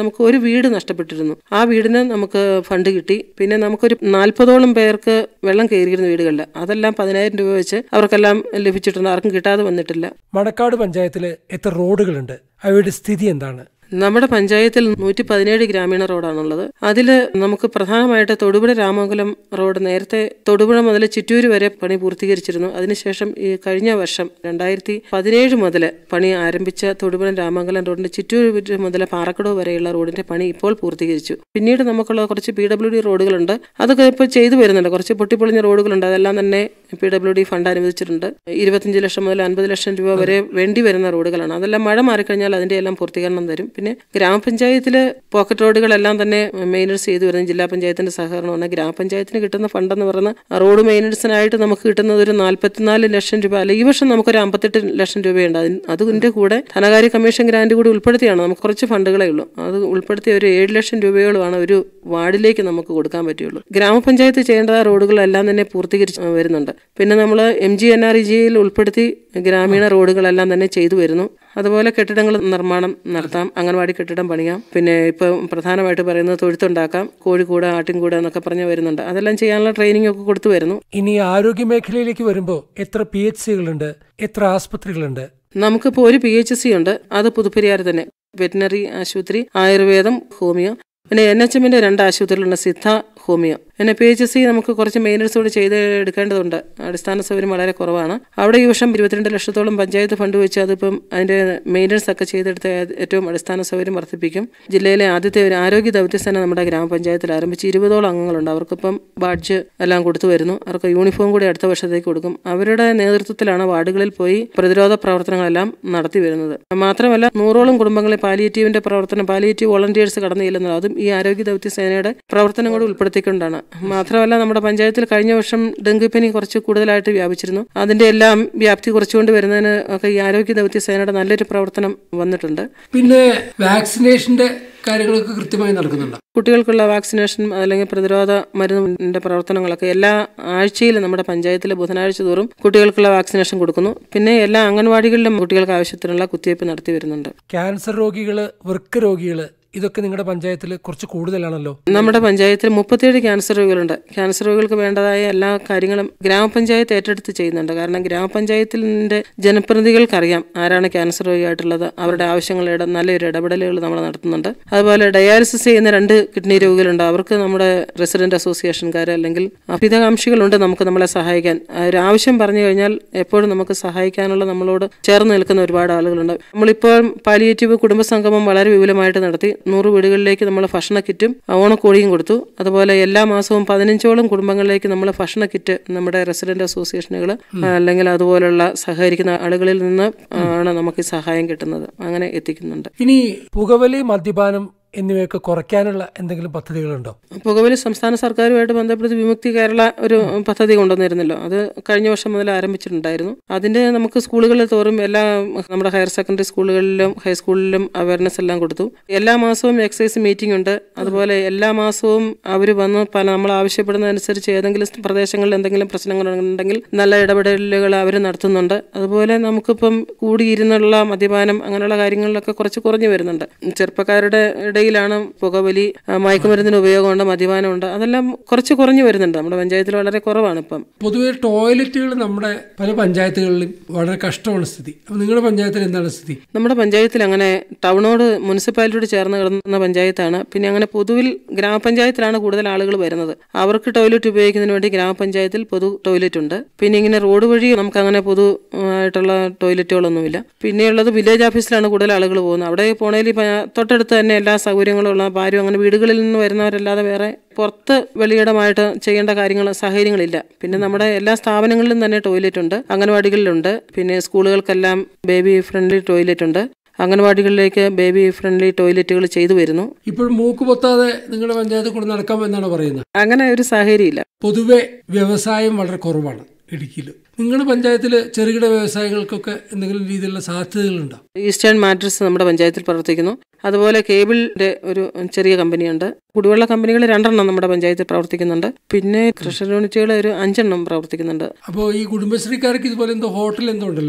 നമുക്ക് ഒരു വീട് നഷ്ടപ്പെട്ടിരുന്നു ആ വീടിന് നമുക്ക് ഫണ്ട് കിട്ടി പിന്നെ നമുക്കൊരു നാൽപ്പതോളം പേർക്ക് വെള്ളം കയറിയിരുന്ന വീടുകളിൽ അതെല്ലാം പതിനായിരം രൂപ വെച്ച് അവർക്കെല്ലാം ലഭിച്ചിട്ടുണ്ട് ആർക്കും കിട്ടാതെ വന്നിട്ടില്ല മണക്കാട് പഞ്ചായത്തിൽ എത്ര റോഡുകളുണ്ട് അവയുടെ സ്ഥിതി എന്താണ് നമ്മുടെ പഞ്ചായത്തിൽ നൂറ്റി പതിനേഴ് ഗ്രാമീണ റോഡാണുള്ളത് അതിൽ നമുക്ക് പ്രധാനമായിട്ട് തൊടുപുഴ രാമംഗലം റോഡ് നേരത്തെ തൊടുപുഴ മുതൽ ചിറ്റൂര് വരെ പണി പൂർത്തീകരിച്ചിരുന്നു അതിനുശേഷം ഈ കഴിഞ്ഞ വർഷം രണ്ടായിരത്തി പതിനേഴ് മുതൽ പണി ആരംഭിച്ച തൊടുപുഴ രാമംഗലം റോഡിന്റെ ചിറ്റൂര് മുതൽ പാറക്കടവ് വരെയുള്ള റോഡിന്റെ പണി ഇപ്പോൾ പൂർത്തീകരിച്ചു പിന്നീട് നമുക്കുള്ള കുറച്ച് പി ഡബ്ല്യു ഡി റോഡുകളുണ്ട് അതൊക്കെ ഇപ്പോൾ ചെയ്തു വരുന്നുണ്ട് കുറച്ച് പൊട്ടിപ്പൊളിഞ്ഞ റോഡുകളുണ്ട് അതെല്ലാം തന്നെ പി ഡബ്ല്യു ഡി ഫണ്ട് അനുവദിച്ചിട്ടുണ്ട് ഇരുപത്തഞ്ച് ലക്ഷം മുതൽ അൻപത് ലക്ഷം രൂപ വരെ വേണ്ടി വരുന്ന റോഡുകളാണ് അതെല്ലാം മഴ മാറിക്കഴിഞ്ഞാൽ അതിന്റെ എല്ലാം പൂർത്തീകരണം തരും പിന്നെ ഗ്രാമപഞ്ചായത്തിൽ പോക്കറ്റ് റോഡുകളെല്ലാം തന്നെ മെയിനൻസ് ചെയ്തു വരുന്നത് ജില്ലാ പഞ്ചായത്തിന്റെ സഹകരണമാണ് ഗ്രാമപഞ്ചായത്തിന് കിട്ടുന്ന ഫണ്ടെന്ന് പറയുന്ന റോഡ് മെയിനൻസിനായിട്ട് നമുക്ക് കിട്ടുന്നത് ഒരു നാൽപ്പത്തിനാല് ലക്ഷം രൂപ അല്ല ഈ വർഷം നമുക്കൊരു അമ്പത്തെട്ട് ലക്ഷം രൂപയുണ്ട് അതിന് അതിന്റെ കൂടെ ധനകാര്യ കമ്മീഷൻ ഗ്രാന്റ് കൂടി ഉൾപ്പെടുത്തിയാണ് നമുക്ക് കുറച്ച് ഫണ്ടുകളേ ഉള്ളൂ അത് ഉൾപ്പെടുത്തി ഒരു ഏഴ് ലക്ഷം രൂപയോളമാണ് ഒരു വാർഡിലേക്ക് നമുക്ക് കൊടുക്കാൻ പറ്റുള്ളൂ ഗ്രാമപഞ്ചായത്ത് ചെയ്യേണ്ട റോഡുകളെല്ലാം തന്നെ പൂർത്തീകരിച്ച് വരുന്നുണ്ട് പിന്നെ നമ്മൾ M G N R E ജിയിൽ ഉൾപ്പെടുത്തി ഗ്രാമീണ റോഡുകളെല്ലാം തന്നെ ചെയ്തു വരുന്നു അതുപോലെ കെട്ടിടങ്ങൾ നിർമ്മാണം നടത്താം അംഗൻവാടി കെട്ടിടം പണിയാം പിന്നെ ഇപ്പം പ്രധാനമായിട്ട് പറയുന്നത് തൊഴുത്തുണ്ടാക്കാം കോഴിക്കൂട് ആട്ടിൻകൂട് എന്നൊക്കെ പറഞ്ഞ് വരുന്നുണ്ട് അതെല്ലാം ചെയ്യാനുള്ള ട്രെയിനിങ് ഒക്കെ കൊടുത്തു വരുന്നു ഇനി ആരോഗ്യ മേഖലയിലേക്ക് വരുമ്പോൾ എത്ര പി എച്ച് സികളുണ്ട് എത്ര ആസ്പത്രികളുണ്ട് നമുക്കിപ്പോൾ ഒരു പി എച്ച് സി ഉണ്ട് അത് പുതുപ്പരിയാർ തന്നെ വെറ്റിനറി ആശുപത്രി ആയുർവേദം ഹോമിയോ പിന്നെ എൻ എച്ച് എമ്മിൻ്റെ രണ്ട് ആശുപത്രികളുണ്ട് സിദ്ധ ഹോമിയോ പിന്നെ പി എച്ച് സി നമുക്ക് കുറച്ച് മെയിൻ്റനൻസ് കൂടി ചെയ്ത് എടുക്കേണ്ടതുണ്ട് അടിസ്ഥാന സൗകര്യം വളരെ കുറവാണ് അവിടെ ഈ വർഷം ഇരുപത്തിരണ്ട് ലക്ഷത്തോളം പഞ്ചായത്ത് ഫണ്ട് വെച്ച് അതിപ്പം അതിൻ്റെ മെയിൻ്റനൻസ് ഒക്കെ ചെയ്തെടുത്ത ഏറ്റവും അടിസ്ഥാന സൗകര്യം വർദ്ധിപ്പിക്കും ജില്ലയിലെ ആദ്യത്തെ ഒരു ആരോഗ്യ ദൗത്യസേന നമ്മുടെ ഗ്രാമപഞ്ചായത്തിൽ ആരംഭിച്ച് ഇരുപതോളം അംഗങ്ങളുണ്ട് അവർക്കിപ്പം ബാഡ്ജ് എല്ലാം കൊടുത്തു വരുന്നു അവർക്ക് യൂണിഫോം കൂടി അടുത്ത വർഷത്തേക്ക് കൊടുക്കും അവരുടെ നേതൃത്വത്തിലാണ് വാർഡുകളിൽ പോയി പ്രതിരോധ പ്രവർത്തനങ്ങളെല്ലാം നടത്തി വരുന്നത് മാത്രമല്ല നൂറോളം കുടുംബങ്ങളെ പാലിയേറ്റീവിന്റെ പ്രവർത്തനം പാലിയേറ്റീവ് വോളണ്ടിയേഴ്സ് കടന്നു ചെല്ലുന്നത് അതും ഈ ആരോഗ്യ ദൗത്യസേനയുടെ പ്രവർത്തനം കൂടി ഉൾപ്പെടുത്തിക്കൊണ്ടാണ് മാത്രമല്ല നമ്മുടെ പഞ്ചായത്തിൽ കഴിഞ്ഞ വർഷം ഡെങ്കിപ്പനി കുറച്ച് കൂടുതലായിട്ട് വ്യാപിച്ചിരുന്നു അതിന്റെ എല്ലാം വ്യാപ്തി കുറച്ചുകൊണ്ട് വരുന്നതിന് ഒക്കെ ഈ ആരോഗ്യ ദൗത്യസേനയുടെ നല്ലൊരു പ്രവർത്തനം വന്നിട്ടുണ്ട് പിന്നെ വാക്സിനേഷന്റെ കാര്യങ്ങളൊക്കെ കൃത്യമായി നടക്കുന്നുണ്ട് കുട്ടികൾക്കുള്ള വാക്സിനേഷൻ അല്ലെങ്കിൽ പ്രതിരോധ മരുന്നിന്റെ പ്രവർത്തനങ്ങളൊക്കെ എല്ലാ ആഴ്ചയിലും നമ്മുടെ പഞ്ചായത്തിൽ ബുധനാഴ്ച തോറും കുട്ടികൾക്കുള്ള വാക്സിനേഷൻ കൊടുക്കുന്നു പിന്നെ എല്ലാ അംഗൻവാടികളിലും കുട്ടികൾക്ക് ആവശ്യത്തിനുള്ള കുത്തിവയ്പ്പ് നടത്തി വരുന്നുണ്ട് ക്യാൻസർ രോഗികള് വൃക്ക രോഗികള് ഇതൊക്കെ നിങ്ങളുടെ പഞ്ചായത്തിൽ കുറച്ച് കൂടുതലാണല്ലോ നമ്മുടെ പഞ്ചായത്തിൽ മുപ്പത്തിയേഴ് ക്യാൻസർ രോഗികളുണ്ട് ക്യാൻസർ രോഗികൾക്ക് വേണ്ടതായ എല്ലാ കാര്യങ്ങളും ഗ്രാമപഞ്ചായത്ത് ഏറ്റെടുത്ത് ചെയ്യുന്നുണ്ട് കാരണം ഗ്രാമപഞ്ചായത്തിന്റെ ജനപ്രതിനിധികൾക്കറിയാം ആരാണ് ക്യാൻസർ രോഗിയായിട്ടുള്ളത് അവരുടെ ആവശ്യങ്ങളുടെ നല്ലൊരു ഇടപെടലുകൾ നമ്മൾ നടത്തുന്നുണ്ട് അതുപോലെ ഡയാലിസിസ് ചെയ്യുന്ന രണ്ട് കിഡ്നി രോഗികളുണ്ട് അവർക്ക് നമ്മുടെ റെസിഡന്റ് അസോസിയേഷൻകാർ അല്ലെങ്കിൽ അഭിതകാംക്ഷികളുണ്ട് നമുക്ക് നമ്മളെ സഹായിക്കാൻ ആ ഒരു ആവശ്യം പറഞ്ഞു കഴിഞ്ഞാൽ എപ്പോഴും നമുക്ക് സഹായിക്കാനുള്ള നമ്മളോട് ചേർന്ന് നിൽക്കുന്ന ഒരുപാട് ആളുകളുണ്ട് നമ്മളിപ്പോൾ പാലിയേറ്റീവ് കുടുംബ സംഗമം വളരെ വിപുലമായിട്ട് നടത്തി നൂറ് വീടുകളിലേക്ക് നമ്മൾ ഭക്ഷണ കിറ്റും ഓണക്കോടിയും കൊടുത്തു അതുപോലെ എല്ലാ മാസവും പതിനഞ്ചോളം കുടുംബങ്ങളിലേക്ക് നമ്മൾ ഭക്ഷണ കിറ്റ് നമ്മുടെ റെസിഡന്റ് അസോസിയേഷനുകൾ അല്ലെങ്കിൽ അതുപോലുള്ള സഹകരിക്കുന്ന ആളുകളിൽ നിന്ന് ആണ് നമുക്ക് ഈ സഹായം കിട്ടുന്നത് അങ്ങനെ എത്തിക്കുന്നുണ്ട് ഇനി പുകവലി മദ്യപാനം എന്നിവയൊക്കെ കുറയ്ക്കാനുള്ള എന്തെങ്കിലും പദ്ധതികളുണ്ടോ പുകവലി സംസ്ഥാന സർക്കാരുമായിട്ട് ബന്ധപ്പെടുത്തി വിമുക്തി കേരള ഒരു പദ്ധതി കൊണ്ടുവന്നിരുന്നല്ലോ അത് കഴിഞ്ഞ വർഷം മുതൽ ആരംഭിച്ചിട്ടുണ്ടായിരുന്നു അതിന്റെ നമുക്ക് സ്കൂളുകളിൽ തോറും എല്ലാ നമ്മുടെ ഹയർ സെക്കൻഡറി സ്കൂളുകളിലും ഹൈസ്കൂളിലും അവയർനെസ് എല്ലാം കൊടുത്തു എല്ലാ മാസവും എക്സൈസ് മീറ്റിംഗ് ഉണ്ട് അതുപോലെ എല്ലാ മാസവും അവർ വന്ന് പല നമ്മൾ ആവശ്യപ്പെടുന്നതനുസരിച്ച് ഏതെങ്കിലും പ്രദേശങ്ങളിൽ എന്തെങ്കിലും പ്രശ്നങ്ങളുണ്ടെങ്കിൽ നല്ല ഇടപെടലുകൾ അവർ നടത്തുന്നുണ്ട് അതുപോലെ നമുക്കിപ്പം കൂടിയിരുന്നുള്ള മദ്യപാനം അങ്ങനെയുള്ള കാര്യങ്ങളിലൊക്കെ കുറച്ച് കുറഞ്ഞു വരുന്നുണ്ട് ചെറുപ്പക്കാരുടെ ഇടയിലാണ് പുകവലി ആ, മയക്കുമരുന്നിന് ഉപയോഗമുണ്ട് മദ്യപാനമുണ്ട് അതെല്ലാം കുറച്ച് കുറഞ്ഞു വരുന്നുണ്ട് നമ്മുടെ പഞ്ചായത്തിൽ വളരെ കുറവാണ് ഇപ്പം പൊതുവെ ടോയ്ലറ്റുകൾ നമ്മുടെ പല പഞ്ചായത്തുകളിലും വളരെ കഷ്ടമാണ് സ്ഥിതി അപ്പോൾ നിങ്ങളുടെ പഞ്ചായത്തിൽ എന്താണ് സ്ഥിതി നമ്മുടെ പഞ്ചായത്തിൽ അങ്ങനെ ടൗണോട് മുനിസിപ്പാലിറ്റിയോട് ചേർന്ന് കിടന്ന പഞ്ചായത്താണ് പിന്നെ അങ്ങനെ പൊതുവിൽ ഗ്രാമപഞ്ചായത്തിലാണ് കൂടുതൽ ആളുകൾ വരുന്നത് അവർക്ക് ടോയ്ലറ്റ് ഉപയോഗിക്കുന്നതിന് വേണ്ടി ഗ്രാമപഞ്ചായത്തിൽ പൊതു ടോയ്ലറ്റ് ഉണ്ട് പിന്നെ ഇങ്ങനെ റോഡ് വഴി നമുക്ക് അങ്ങനെ പൊതു ആ, ആയിട്ടുള്ള ടോയ്ലറ്റുകളൊന്നുമില്ല പിന്നെയുള്ളത് വില്ലേജ് ഓഫീസിലാണ് കൂടുതൽ ആളുകൾ പോകുന്നത് അവിടെ പോണേൽ തൊട്ടടുത്ത് തന്നെ എല്ലാ സൗകര്യങ്ങളും ഉള്ള അപ്പോൾ ആരും അങ്ങനെ വീടുകളിൽ നിന്ന് വരുന്നവരല്ലാതെ വേറെ പുറത്ത് വെളിയിടമായിട്ട് ചെയ്യേണ്ട കാര്യങ്ങൾ സാഹചര്യങ്ങളില്ല പിന്നെ നമ്മുടെ എല്ലാ സ്ഥാപനങ്ങളിലും തന്നെ ടോയ്ലറ്റ് ഉണ്ട് അംഗൻവാടികളിലുണ്ട് പിന്നെ സ്കൂളുകൾക്കെല്ലാം ബേബി ഫ്രണ്ട്ലി ടോയ്ലറ്റ് ഉണ്ട് അംഗൻവാടികളിലേക്ക് ബേബി ഫ്രണ്ട്ലി ടോയ്ലറ്റുകൾ ചെയ്തു വരുന്നു ഇപ്പോൾ മൂക്ക് പൊത്താതെ നിങ്ങളുടെ പഞ്ചായത്തിൽ കൂടെ നടക്കാമെന്നാണ് പറയുന്നത് അങ്ങനെ ഒരു സാഹചര്യമില്ല പൊതുവെ വ്യവസായം വളരെ കുറവാണ് ഇടുക്കിയിൽ നിങ്ങളുടെ പഞ്ചായത്തിൽ ചെറുകിട വ്യവസായങ്ങൾക്കൊക്കെ എന്തെങ്കിലും രീതിയിലുള്ള സാധ്യതകളുണ്ടോ ഈസ്റ്റേൺ മാട്രിക്സ് നമ്മുടെ പഞ്ചായത്തിൽ പ്രവർത്തിക്കുന്നു അതുപോലെ കേബിളിന്റെ ഒരു ചെറിയ കമ്പനിയുണ്ട് കുടിവെള്ള കമ്പനികൾ രണ്ടെണ്ണം നമ്മുടെ പഞ്ചായത്തിൽ പ്രവർത്തിക്കുന്നുണ്ട് പിന്നെ കൃഷി യൂണിറ്റുകൾ ഒരു അഞ്ചെണ്ണം പ്രവർത്തിക്കുന്നുണ്ട് അപ്പോൾ ഈ കുടുംബശ്രീക്കാർക്ക് ഇതുപോലെ എന്തോ ഹോട്ടൽ എന്തോ ഉണ്ടല്ലോ അല്ലേ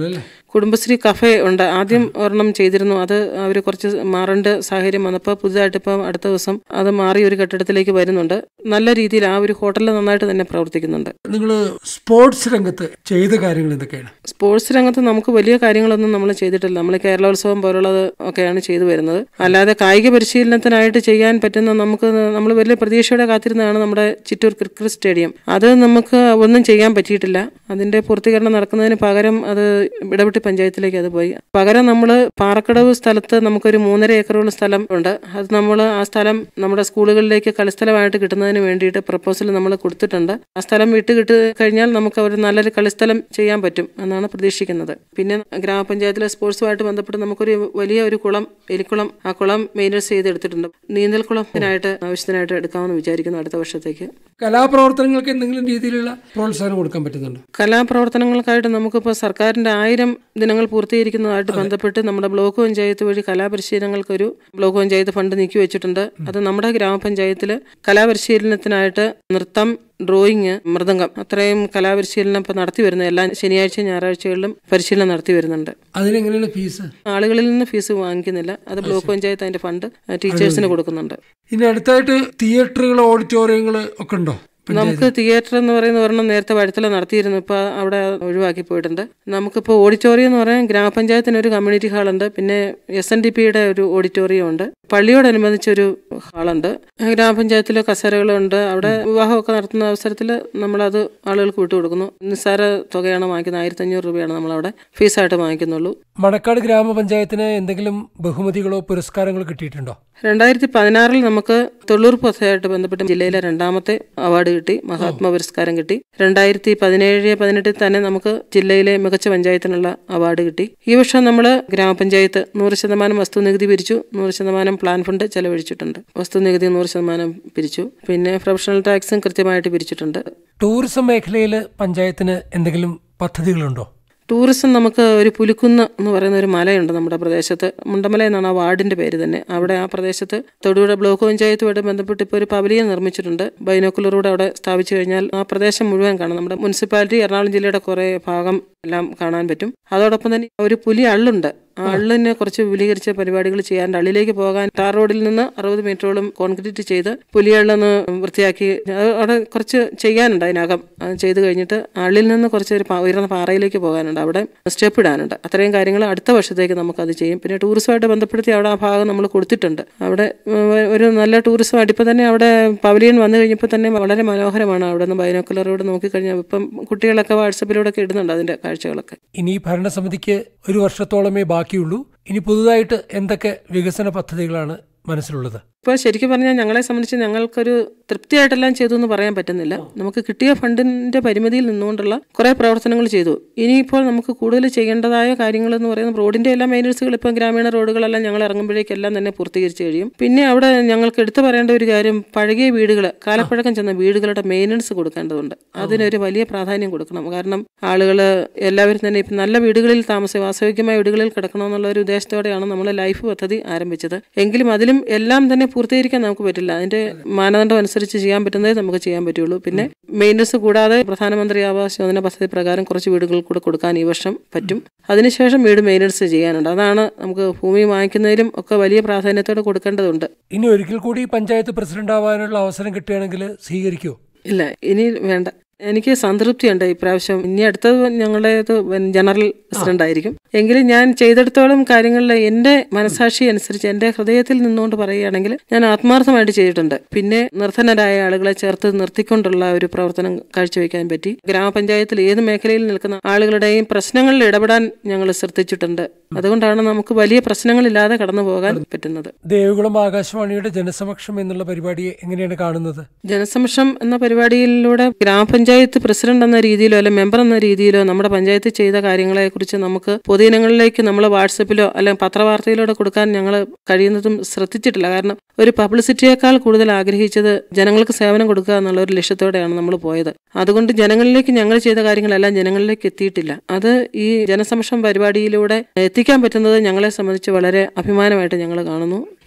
കുടുംബശ്രീ കഫേ ഉണ്ട് ആദ്യം ഒരെണ്ണം ചെയ്തിരുന്നു അത് അവർ കുറച്ച് മാറേണ്ട സാഹചര്യം വന്നപ്പോൾ പുതുതായിട്ട് ഇപ്പം അടുത്ത ദിവസം അത് മാറി ഒരു കെട്ടിടത്തിലേക്ക് വരുന്നുണ്ട് നല്ല രീതിയിൽ ആ ഒരു ഹോട്ടലിൽ നന്നായിട്ട് തന്നെ പ്രവർത്തിക്കുന്നുണ്ട് നിങ്ങൾ സ്പോർട്സ് രംഗത്ത് ചെയ്ത കാര്യങ്ങൾ എന്തൊക്കെയാണ് സ്പോർട്സ് രംഗത്ത് നമുക്ക് വലിയ കാര്യങ്ങളൊന്നും നമ്മൾ ചെയ്തിട്ടില്ല നമ്മൾ കേരളോത്സവം പോലുള്ളത് ഒക്കെയാണ് ചെയ്തു വരുന്നത് അല്ലാതെ കായിക പരിശീലനത്തിനായിട്ട് ചെയ്യാൻ പറ്റുന്ന നമുക്ക് നമ്മൾ വലിയ പ്രതീക്ഷയോടെ കാത്തിരുന്നതാണ് നമ്മുടെ ചിറ്റൂർ ക്രിക്കറ്റ് സ്റ്റേഡിയം അത് നമുക്ക് ഒന്നും ചെയ്യാൻ പറ്റിയിട്ടില്ല അതിന്റെ പൂർത്തീകരണം നടക്കുന്നതിന് പകരം അത് ഇടപെട്ടി പഞ്ചായത്തിലേക്ക് അത് പോയി പകരം നമ്മൾ പാറക്കടവ് സ്ഥലത്ത് നമുക്കൊരു മൂന്നര ഏക്കറോളം സ്ഥലം ഉണ്ട് അത് നമ്മൾ ആ സ്ഥലം നമ്മുടെ സ്കൂളുകളിലേക്ക് കളിസ്ഥലമായിട്ട് കിട്ടുന്നതിന് വേണ്ടിയിട്ട് പ്രപ്പോസൽ നമ്മൾ കൊടുത്തിട്ടുണ്ട് ആ സ്ഥലം വിട്ട് കിട്ടി കഴിഞ്ഞാൽ നമുക്ക് ഒരു നല്ലൊരു കളിസ്ഥലം ചെയ്യാൻ പറ്റും എന്നാണ് പ്രതീക്ഷിക്കുന്നത് പിന്നെ ഗ്രാമപഞ്ചായത്തിലെ സ്പോർട്സുമായിട്ട് ബന്ധപ്പെട്ട് നമുക്കൊരു വലിയ ഒരു കുളം എലിക്കുളം ആ കുളം മെയിൻറ്റെയിൻസ് ചെയ്തെടുത്തിട്ടുണ്ട് നീന്തൽ കുളത്തിനായിട്ട് ആവശ്യത്തിനായിട്ട് എടുക്കാമെന്ന് വിചാരിക്കുന്നു അടുത്ത വർഷത്തേക്ക് കലാപ്രവർത്തനങ്ങൾക്ക് എന്തെങ്കിലും രീതിയിലുള്ള പ്രോത്സാഹനം കൊടുക്കാൻ പറ്റുന്നുണ്ടോ കലാപ്രവർത്തനങ്ങൾക്കായിട്ട് നമുക്കിപ്പോൾ സർക്കാരിൻ്റെ ആയിരം ദിനങ്ങൾ പൂർത്തീകരിക്കുന്നതായിട്ട് ബന്ധപ്പെട്ട് നമ്മുടെ ബ്ലോക്ക് പഞ്ചായത്ത് വഴി കലാപരിശീലനങ്ങൾക്കൊരു ബ്ലോക്ക് പഞ്ചായത്ത് ഫണ്ട് നീക്കി വെച്ചിട്ടുണ്ട് അത് നമ്മുടെ ഗ്രാമപഞ്ചായത്തിൽ കലാപരിശീലനത്തിനായിട്ട് നൃത്തം ഡ്രോയിങ് മൃദംഗം അത്രയും കലാപരിശീലനം ഇപ്പോൾ നടത്തി വരുന്നത് എല്ലാ ശനിയാഴ്ച ഞായറാഴ്ചകളിലും പരിശീലനം നടത്തി വരുന്നുണ്ട് അതിനെങ്ങനെയാണ് ഫീസ് ആളുകളിൽ നിന്ന് ഫീസ് വാങ്ങിക്കുന്നില്ല അത് ബ്ലോക്ക് പഞ്ചായത്ത് അതിന്റെ ഫണ്ട് ടീച്ചേഴ്സിന് കൊടുക്കുന്നുണ്ട് ഇനി അടുത്തായിട്ട് തിയേറ്ററുകൾ ഓഡിറ്റോറിയങ്ങൾ ഒക്കെ ഉണ്ടോ നമുക്ക് തിയേറ്റർ എന്ന് പറയുന്ന ഒരെണ്ണം നേരത്തെ വഴുത്തല നടത്തിയിരുന്നു ഇപ്പോൾ അവിടെ ഒഴിവാക്കി പോയിട്ടുണ്ട് നമുക്കിപ്പോൾ ഓഡിറ്റോറിയം എന്ന് പറയാൻ ഗ്രാമപഞ്ചായത്തിന് ഒരു കമ്മ്യൂണിറ്റി ഹാളുണ്ട് പിന്നെ എസ് എൻ ഡി പിയുടെ ഒരു ഓഡിറ്റോറിയം ഉണ്ട് പള്ളിയോടനുബന്ധിച്ചൊരു ഹാളുണ്ട് ഗ്രാമപഞ്ചായത്തിൽ കസേരകളുണ്ട് അവിടെ വിവാഹമൊക്കെ നടത്തുന്ന അവസരത്തിൽ നമ്മളത് ആളുകൾക്ക് വിട്ടുകൊടുക്കുന്നു നിസ്സാര തുകയാണ് വാങ്ങിക്കുന്നത് ആയിരത്തി അഞ്ഞൂറ് രൂപയാണ് നമ്മളവിടെ ഫീസായിട്ട് വാങ്ങിക്കുന്നുള്ളൂ മണക്കാട് ഗ്രാമപഞ്ചായത്തിന് എന്തെങ്കിലും ബഹുമതികളോ പുരസ്കാരങ്ങളോ കിട്ടിയിട്ടുണ്ടോ രണ്ടായിരത്തി പതിനാറിൽ നമുക്ക് തൊഴിലുറപ്പ് പദ്ധതിയായിട്ട് ബന്ധപ്പെട്ട് ജില്ലയിലെ രണ്ടാമത്തെ അവാർഡ് കിട്ടി മഹാത്മാ പുരസ്കാരം കിട്ടി രണ്ടായിരത്തി പതിനേഴ് പതിനെട്ടിൽ തന്നെ നമുക്ക് ജില്ലയിലെ മികച്ച പഞ്ചായത്തിനുള്ള അവാർഡ് കിട്ടി ഈ വർഷം നമ്മൾ ഗ്രാമപഞ്ചായത്ത് നൂറ് ശതമാനം വസ്തുനികുതി പിരിച്ചു നൂറ് ശതമാനം പ്ലാൻ ഫണ്ട് ചെലവഴിച്ചിട്ടുണ്ട് വസ്തുനികുതി നൂറ് ശതമാനം പിരിച്ചു പിന്നെ പ്രൊഫഷണൽ ടാക്സും കൃത്യമായിട്ട് പിരിച്ചിട്ടുണ്ട് ടൂറിസം മേഖലയിൽ പഞ്ചായത്തിന് എന്തെങ്കിലും പദ്ധതികളുണ്ടോ ടൂറിസം നമുക്ക് ഒരു പുലിക്കുന്ന് എന്ന് പറയുന്ന ഒരു മലയുണ്ട് നമ്മുടെ പ്രദേശത്ത് മുണ്ടമല എന്നാണ് ആ വാർഡിന്റെ പേര് തന്നെ അവിടെ ആ പ്രദേശത്ത് തൊടുപുഴ ബ്ലോക്ക് പഞ്ചായത്തുമായിട്ട് ബന്ധപ്പെട്ട് ഇപ്പോൾ ഒരു പവലിയൻ നിർമ്മിച്ചിട്ടുണ്ട് ബൈനോക്കുലറൂടെ അവിടെ സ്ഥാപിച്ചു കഴിഞ്ഞാൽ ആ പ്രദേശം മുഴുവൻ കാണാം നമ്മുടെ മുനിസിപ്പാലിറ്റി എറണാകുളം ജില്ലയുടെ കുറേ ഭാഗം എല്ലാം കാണാൻ പറ്റും അതോടൊപ്പം തന്നെ ഒരു പുലി അള്ളുണ്ട് ആ അള്ളിനെ കുറച്ച് വിപുലീകരിച്ച പരിപാടികൾ ചെയ്യാറുണ്ട് അള്ളിലേക്ക് പോകാൻ ടാർ റോഡിൽ നിന്ന് അറുപത് മീറ്ററോളം കോൺക്രീറ്റ് ചെയ്ത് പുലിയള്ളൊന്ന് വൃത്തിയാക്കി അത് അവിടെ കുറച്ച് ചെയ്യാനുണ്ട് അതിനകം അത് ചെയ്ത് കഴിഞ്ഞിട്ട് അള്ളിൽ നിന്ന് കുറച്ച് ഒരു പാ- ഉയർന്ന പാറയിലേക്ക് പോകാനുണ്ട് അവിടെ സ്റ്റെപ്പ് ഇടാനുണ്ട് അത്രയും കാര്യങ്ങൾ അടുത്ത വർഷത്തേക്ക് നമുക്കത് ചെയ്യും പിന്നെ ടൂറിസമായിട്ട് ബന്ധപ്പെടുത്തി അവിടെ ആ ഭാഗം നമ്മൾ കൊടുത്തിട്ടുണ്ട് അവിടെ ഉം, ഒരു നല്ല ടൂറിസമായിട്ട് ഇപ്പം തന്നെ അവിടെ പവലിയൻ വന്നു കഴിഞ്ഞപ്പോൾ തന്നെ വളരെ മനോഹരമാണ് അവിടെ നിന്ന് ബൈനോക്കുലറോട് നോക്കിക്കഴിഞ്ഞാൽ ഇപ്പം കുട്ടികളൊക്കെ വാട്സപ്പിലൂടെ ഒക്കെ ഇടുന്നുണ്ട് അതിൻ്റെ കാഴ്ചകളൊക്കെ ഇനി ഭരണസമിതിക്ക് ഒരു വർഷത്തോളമേ ബാക്കിയുള്ളൂ ഇനി പുതുതായിട്ട് എന്തൊക്കെ വികസന പദ്ധതികളാണ് മനസ്സിലുള്ളത് ഇപ്പോൾ ശരിക്കും പറഞ്ഞാൽ ഞങ്ങളെ സംബന്ധിച്ച് ഞങ്ങൾക്കൊരു തൃപ്തിയായിട്ടെല്ലാം ചെയ്തു എന്ന് പറയാൻ പറ്റുന്നില്ല നമുക്ക് കിട്ടിയ ഫണ്ടിന്റെ പരിമിതിയിൽ നിന്നുകൊണ്ടുള്ള കുറേ പ്രവർത്തനങ്ങൾ ചെയ്തു ഇനിയിപ്പോൾ നമുക്ക് കൂടുതൽ ചെയ്യേണ്ടതായ കാര്യങ്ങൾ എന്ന് പറയുന്നത് റോഡിന്റെ എല്ലാ മെയിനൻസുകൾ ഇപ്പോൾ ഗ്രാമീണ റോഡുകളെല്ലാം ഞങ്ങൾ ഇറങ്ങുമ്പോഴേക്കെല്ലാം തന്നെ പൂർത്തീകരിച്ച് കഴിയും പിന്നെ അവിടെ ഞങ്ങൾക്ക് എടുത്തു പറയേണ്ട ഒരു കാര്യം പഴകിയ വീടുകൾ കാലപ്പഴക്കം ചെന്ന വീടുകളുടെ മെയിനൻസ് കൊടുക്കേണ്ടതുണ്ട് അതിനൊരു വലിയ പ്രാധാന്യം കൊടുക്കണം കാരണം ആളുകൾ എല്ലാവരും തന്നെ ഇപ്പം നല്ല വീടുകളിൽ താമസം വാസയോഗ്യമായ വീടുകളിൽ കിടക്കണമെന്നുള്ള ഒരു ഉദ്ദേശത്തോടെയാണ് നമ്മൾ ലൈഫ് പദ്ധതി ആരംഭിച്ചത് എങ്കിലും അതിലും എല്ലാം തന്നെ പൂർത്തീകരിക്കാൻ നമുക്ക് പറ്റില്ല അതിന്റെ മാനദണ്ഡം അനുസരിച്ച് ചെയ്യാൻ പറ്റുന്നതേ നമുക്ക് ചെയ്യാൻ പറ്റുള്ളൂ പിന്നെ മെയിൻ്റനൻസ് കൂടാതെ പ്രധാനമന്ത്രി ആവാസ് യോജന പദ്ധതി പ്രകാരം കുറച്ച് വീടുകൾ കൂടെ കൊടുക്കാൻ ഈ വർഷം പറ്റും അതിനുശേഷം വീട് മെയിൻ്റനൻസ് ചെയ്യാനുണ്ട് അതാണ് നമുക്ക് ഭൂമി വാങ്ങിക്കുന്നതിലും ഒക്കെ വലിയ പ്രാധാന്യത്തോടെ കൊടുക്കേണ്ടതുണ്ട് ഇനി ഒരിക്കൽ കൂടി പഞ്ചായത്ത് പ്രസിഡന്റ് ആവാനുള്ള അവസരം കിട്ടുകയാണെങ്കിൽ സ്വീകരിക്കുമോ ഇല്ല ഇനി വേണ്ട എനിക്ക് സംതൃപ്തിയുണ്ട് ഇപ്രാവശ്യം ഇനി അടുത്തത് ഞങ്ങളുടേത് ജനറൽ പ്രസിഡന്റ് ആയിരിക്കും എങ്കിലും ഞാൻ ചെയ്തെടുത്തോളം കാര്യങ്ങളിൽ എൻ്റെ മനസാക്ഷി അനുസരിച്ച് എൻ്റെ ഹൃദയത്തിൽ നിന്നുകൊണ്ട് പറയുകയാണെങ്കിൽ ഞാൻ ആത്മാർത്ഥമായിട്ട് ചെയ്തിട്ടുണ്ട് പിന്നെ നിർധനരായ ആളുകളെ ചേർത്ത് നിർത്തിക്കൊണ്ടുള്ള ഒരു പ്രവർത്തനം കാഴ്ചവെക്കാൻ പറ്റി ഗ്രാമപഞ്ചായത്തിൽ ഏത് മേഖലയിൽ നിൽക്കുന്ന ആളുകളുടെയും പ്രശ്നങ്ങളിൽ ഇടപെടാൻ ഞങ്ങൾ ശ്രദ്ധിച്ചിട്ടുണ്ട് അതുകൊണ്ടാണ് നമുക്ക് വലിയ പ്രശ്നങ്ങളില്ലാതെ കടന്നു പോകാൻ പറ്റുന്നത് ദേവികുളം ആകാശവാണിയുടെ ജനസമക്ഷം എന്നുള്ള പരിപാടിയെ എങ്ങനെയാണ് കാണുന്നത് ജനസംരക്ഷണം എന്ന പരിപാടിയിലൂടെ ഗ്രാമപഞ്ചായത്ത് പ്രസിഡന്റ് എന്ന രീതിയിലോ അല്ലെ മെമ്പർ എന്ന രീതിയിലോ നമ്മുടെ പഞ്ചായത്ത് ചെയ്ത കാര്യങ്ങളെക്കുറിച്ച് നമുക്ക് പൊതുജനങ്ങളിലേക്ക് നമ്മൾ വാട്സപ്പിലോ അല്ലെങ്കിൽ പത്രവാർത്തയിലൂടെ കൊടുക്കാൻ ഞങ്ങൾ കഴിയുന്നതും ശ്രദ്ധിച്ചിട്ടില്ല കാരണം ഒരു പബ്ലിസിറ്റിയേക്കാൾ കൂടുതൽ ആഗ്രഹിച്ചത് ജനങ്ങൾക്ക് സേവനം കൊടുക്കുക എന്നുള്ള ഒരു ലക്ഷ്യത്തോടെയാണ് നമ്മൾ പോയത് അതുകൊണ്ട് ജനങ്ങളിലേക്ക് ഞങ്ങൾ ചെയ്ത കാര്യങ്ങളെല്ലാം ജനങ്ങളിലേക്ക് എത്തിയിട്ടില്ല അത് ഈ ജനസംരക്ഷണം പരിപാടിയിലൂടെ എത്തിക്കാൻ പറ്റുന്നത് ഞങ്ങളെ സംബന്ധിച്ച് വളരെ അഭിമാനമായിട്ട് ഞങ്ങൾ കാണുന്നു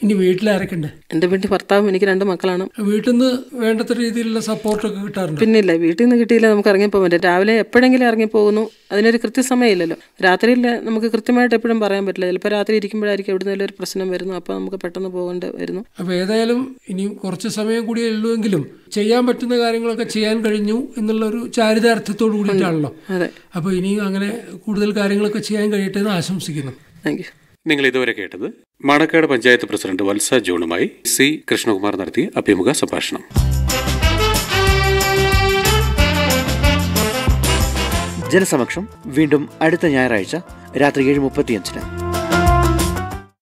ഇനി വീട്ടിലാരൊക്കെ ഉണ്ട് എൻ്റെ വീട്ടിൽ ഭർത്താവും എനിക്ക് രണ്ട് മക്കളാണ് വീട്ടിൽ നിന്ന് വേണ്ടത്ര രീതിയിലുള്ള സപ്പോർട്ടൊക്കെ കിട്ടാറുണ്ട് പിന്നില്ല വീട്ടിൽ നിന്ന് കിട്ടിയില്ല നമുക്ക് ഇറങ്ങിപ്പോകാൻ പറ്റും രാവിലെ എപ്പോഴെങ്കിലും ഇറങ്ങിപ്പോകുന്നു അതിനൊരു കൃത്യസമയമില്ലല്ലോ രാത്രിയിൽ നമുക്ക് കൃത്യമായിട്ട് എപ്പോഴും പറയാൻ പറ്റില്ല ചിലപ്പോൾ രാത്രി ഇരിക്കുമ്പോഴായിരിക്കും എവിടുന്നേലും ഒരു പ്രശ്നം വരുന്നു അപ്പോൾ നമുക്ക് പെട്ടെന്ന് പോകേണ്ടി വരുന്നു അപ്പോൾ ഏതായാലും ഇനി കുറച്ച് സമയം കൂടിയേ ഉള്ളൂ എങ്കിലും ചെയ്യാൻ പറ്റുന്ന കാര്യങ്ങളൊക്കെ ചെയ്യാൻ കഴിഞ്ഞു എന്നുള്ള ഒരു ചാരിതാർത്ഥത്തോട് കൂടിയിട്ടാണല്ലോ അതെ അപ്പോൾ ഇനിയും അങ്ങനെ കൂടുതൽ കാര്യങ്ങളൊക്കെ ചെയ്യാൻ കഴിയട്ടെ എന്ന് ആശംസിക്കുന്നു താങ്ക് യു നിങ്ങൾ ഇതുവരെ കേട്ടത് മണക്കാട് പഞ്ചായത്ത് പ്രസിഡന്റ് വത്സ ജോണുമായി സി കൃഷ്ണകുമാർ നടത്തിയ അഭിമുഖ സംഭാഷണം ജനസമക്ഷം വീണ്ടും അടുത്ത ഞായറാഴ്ച രാത്രി ഏഴ് മുപ്പത്തിയഞ്ചിന്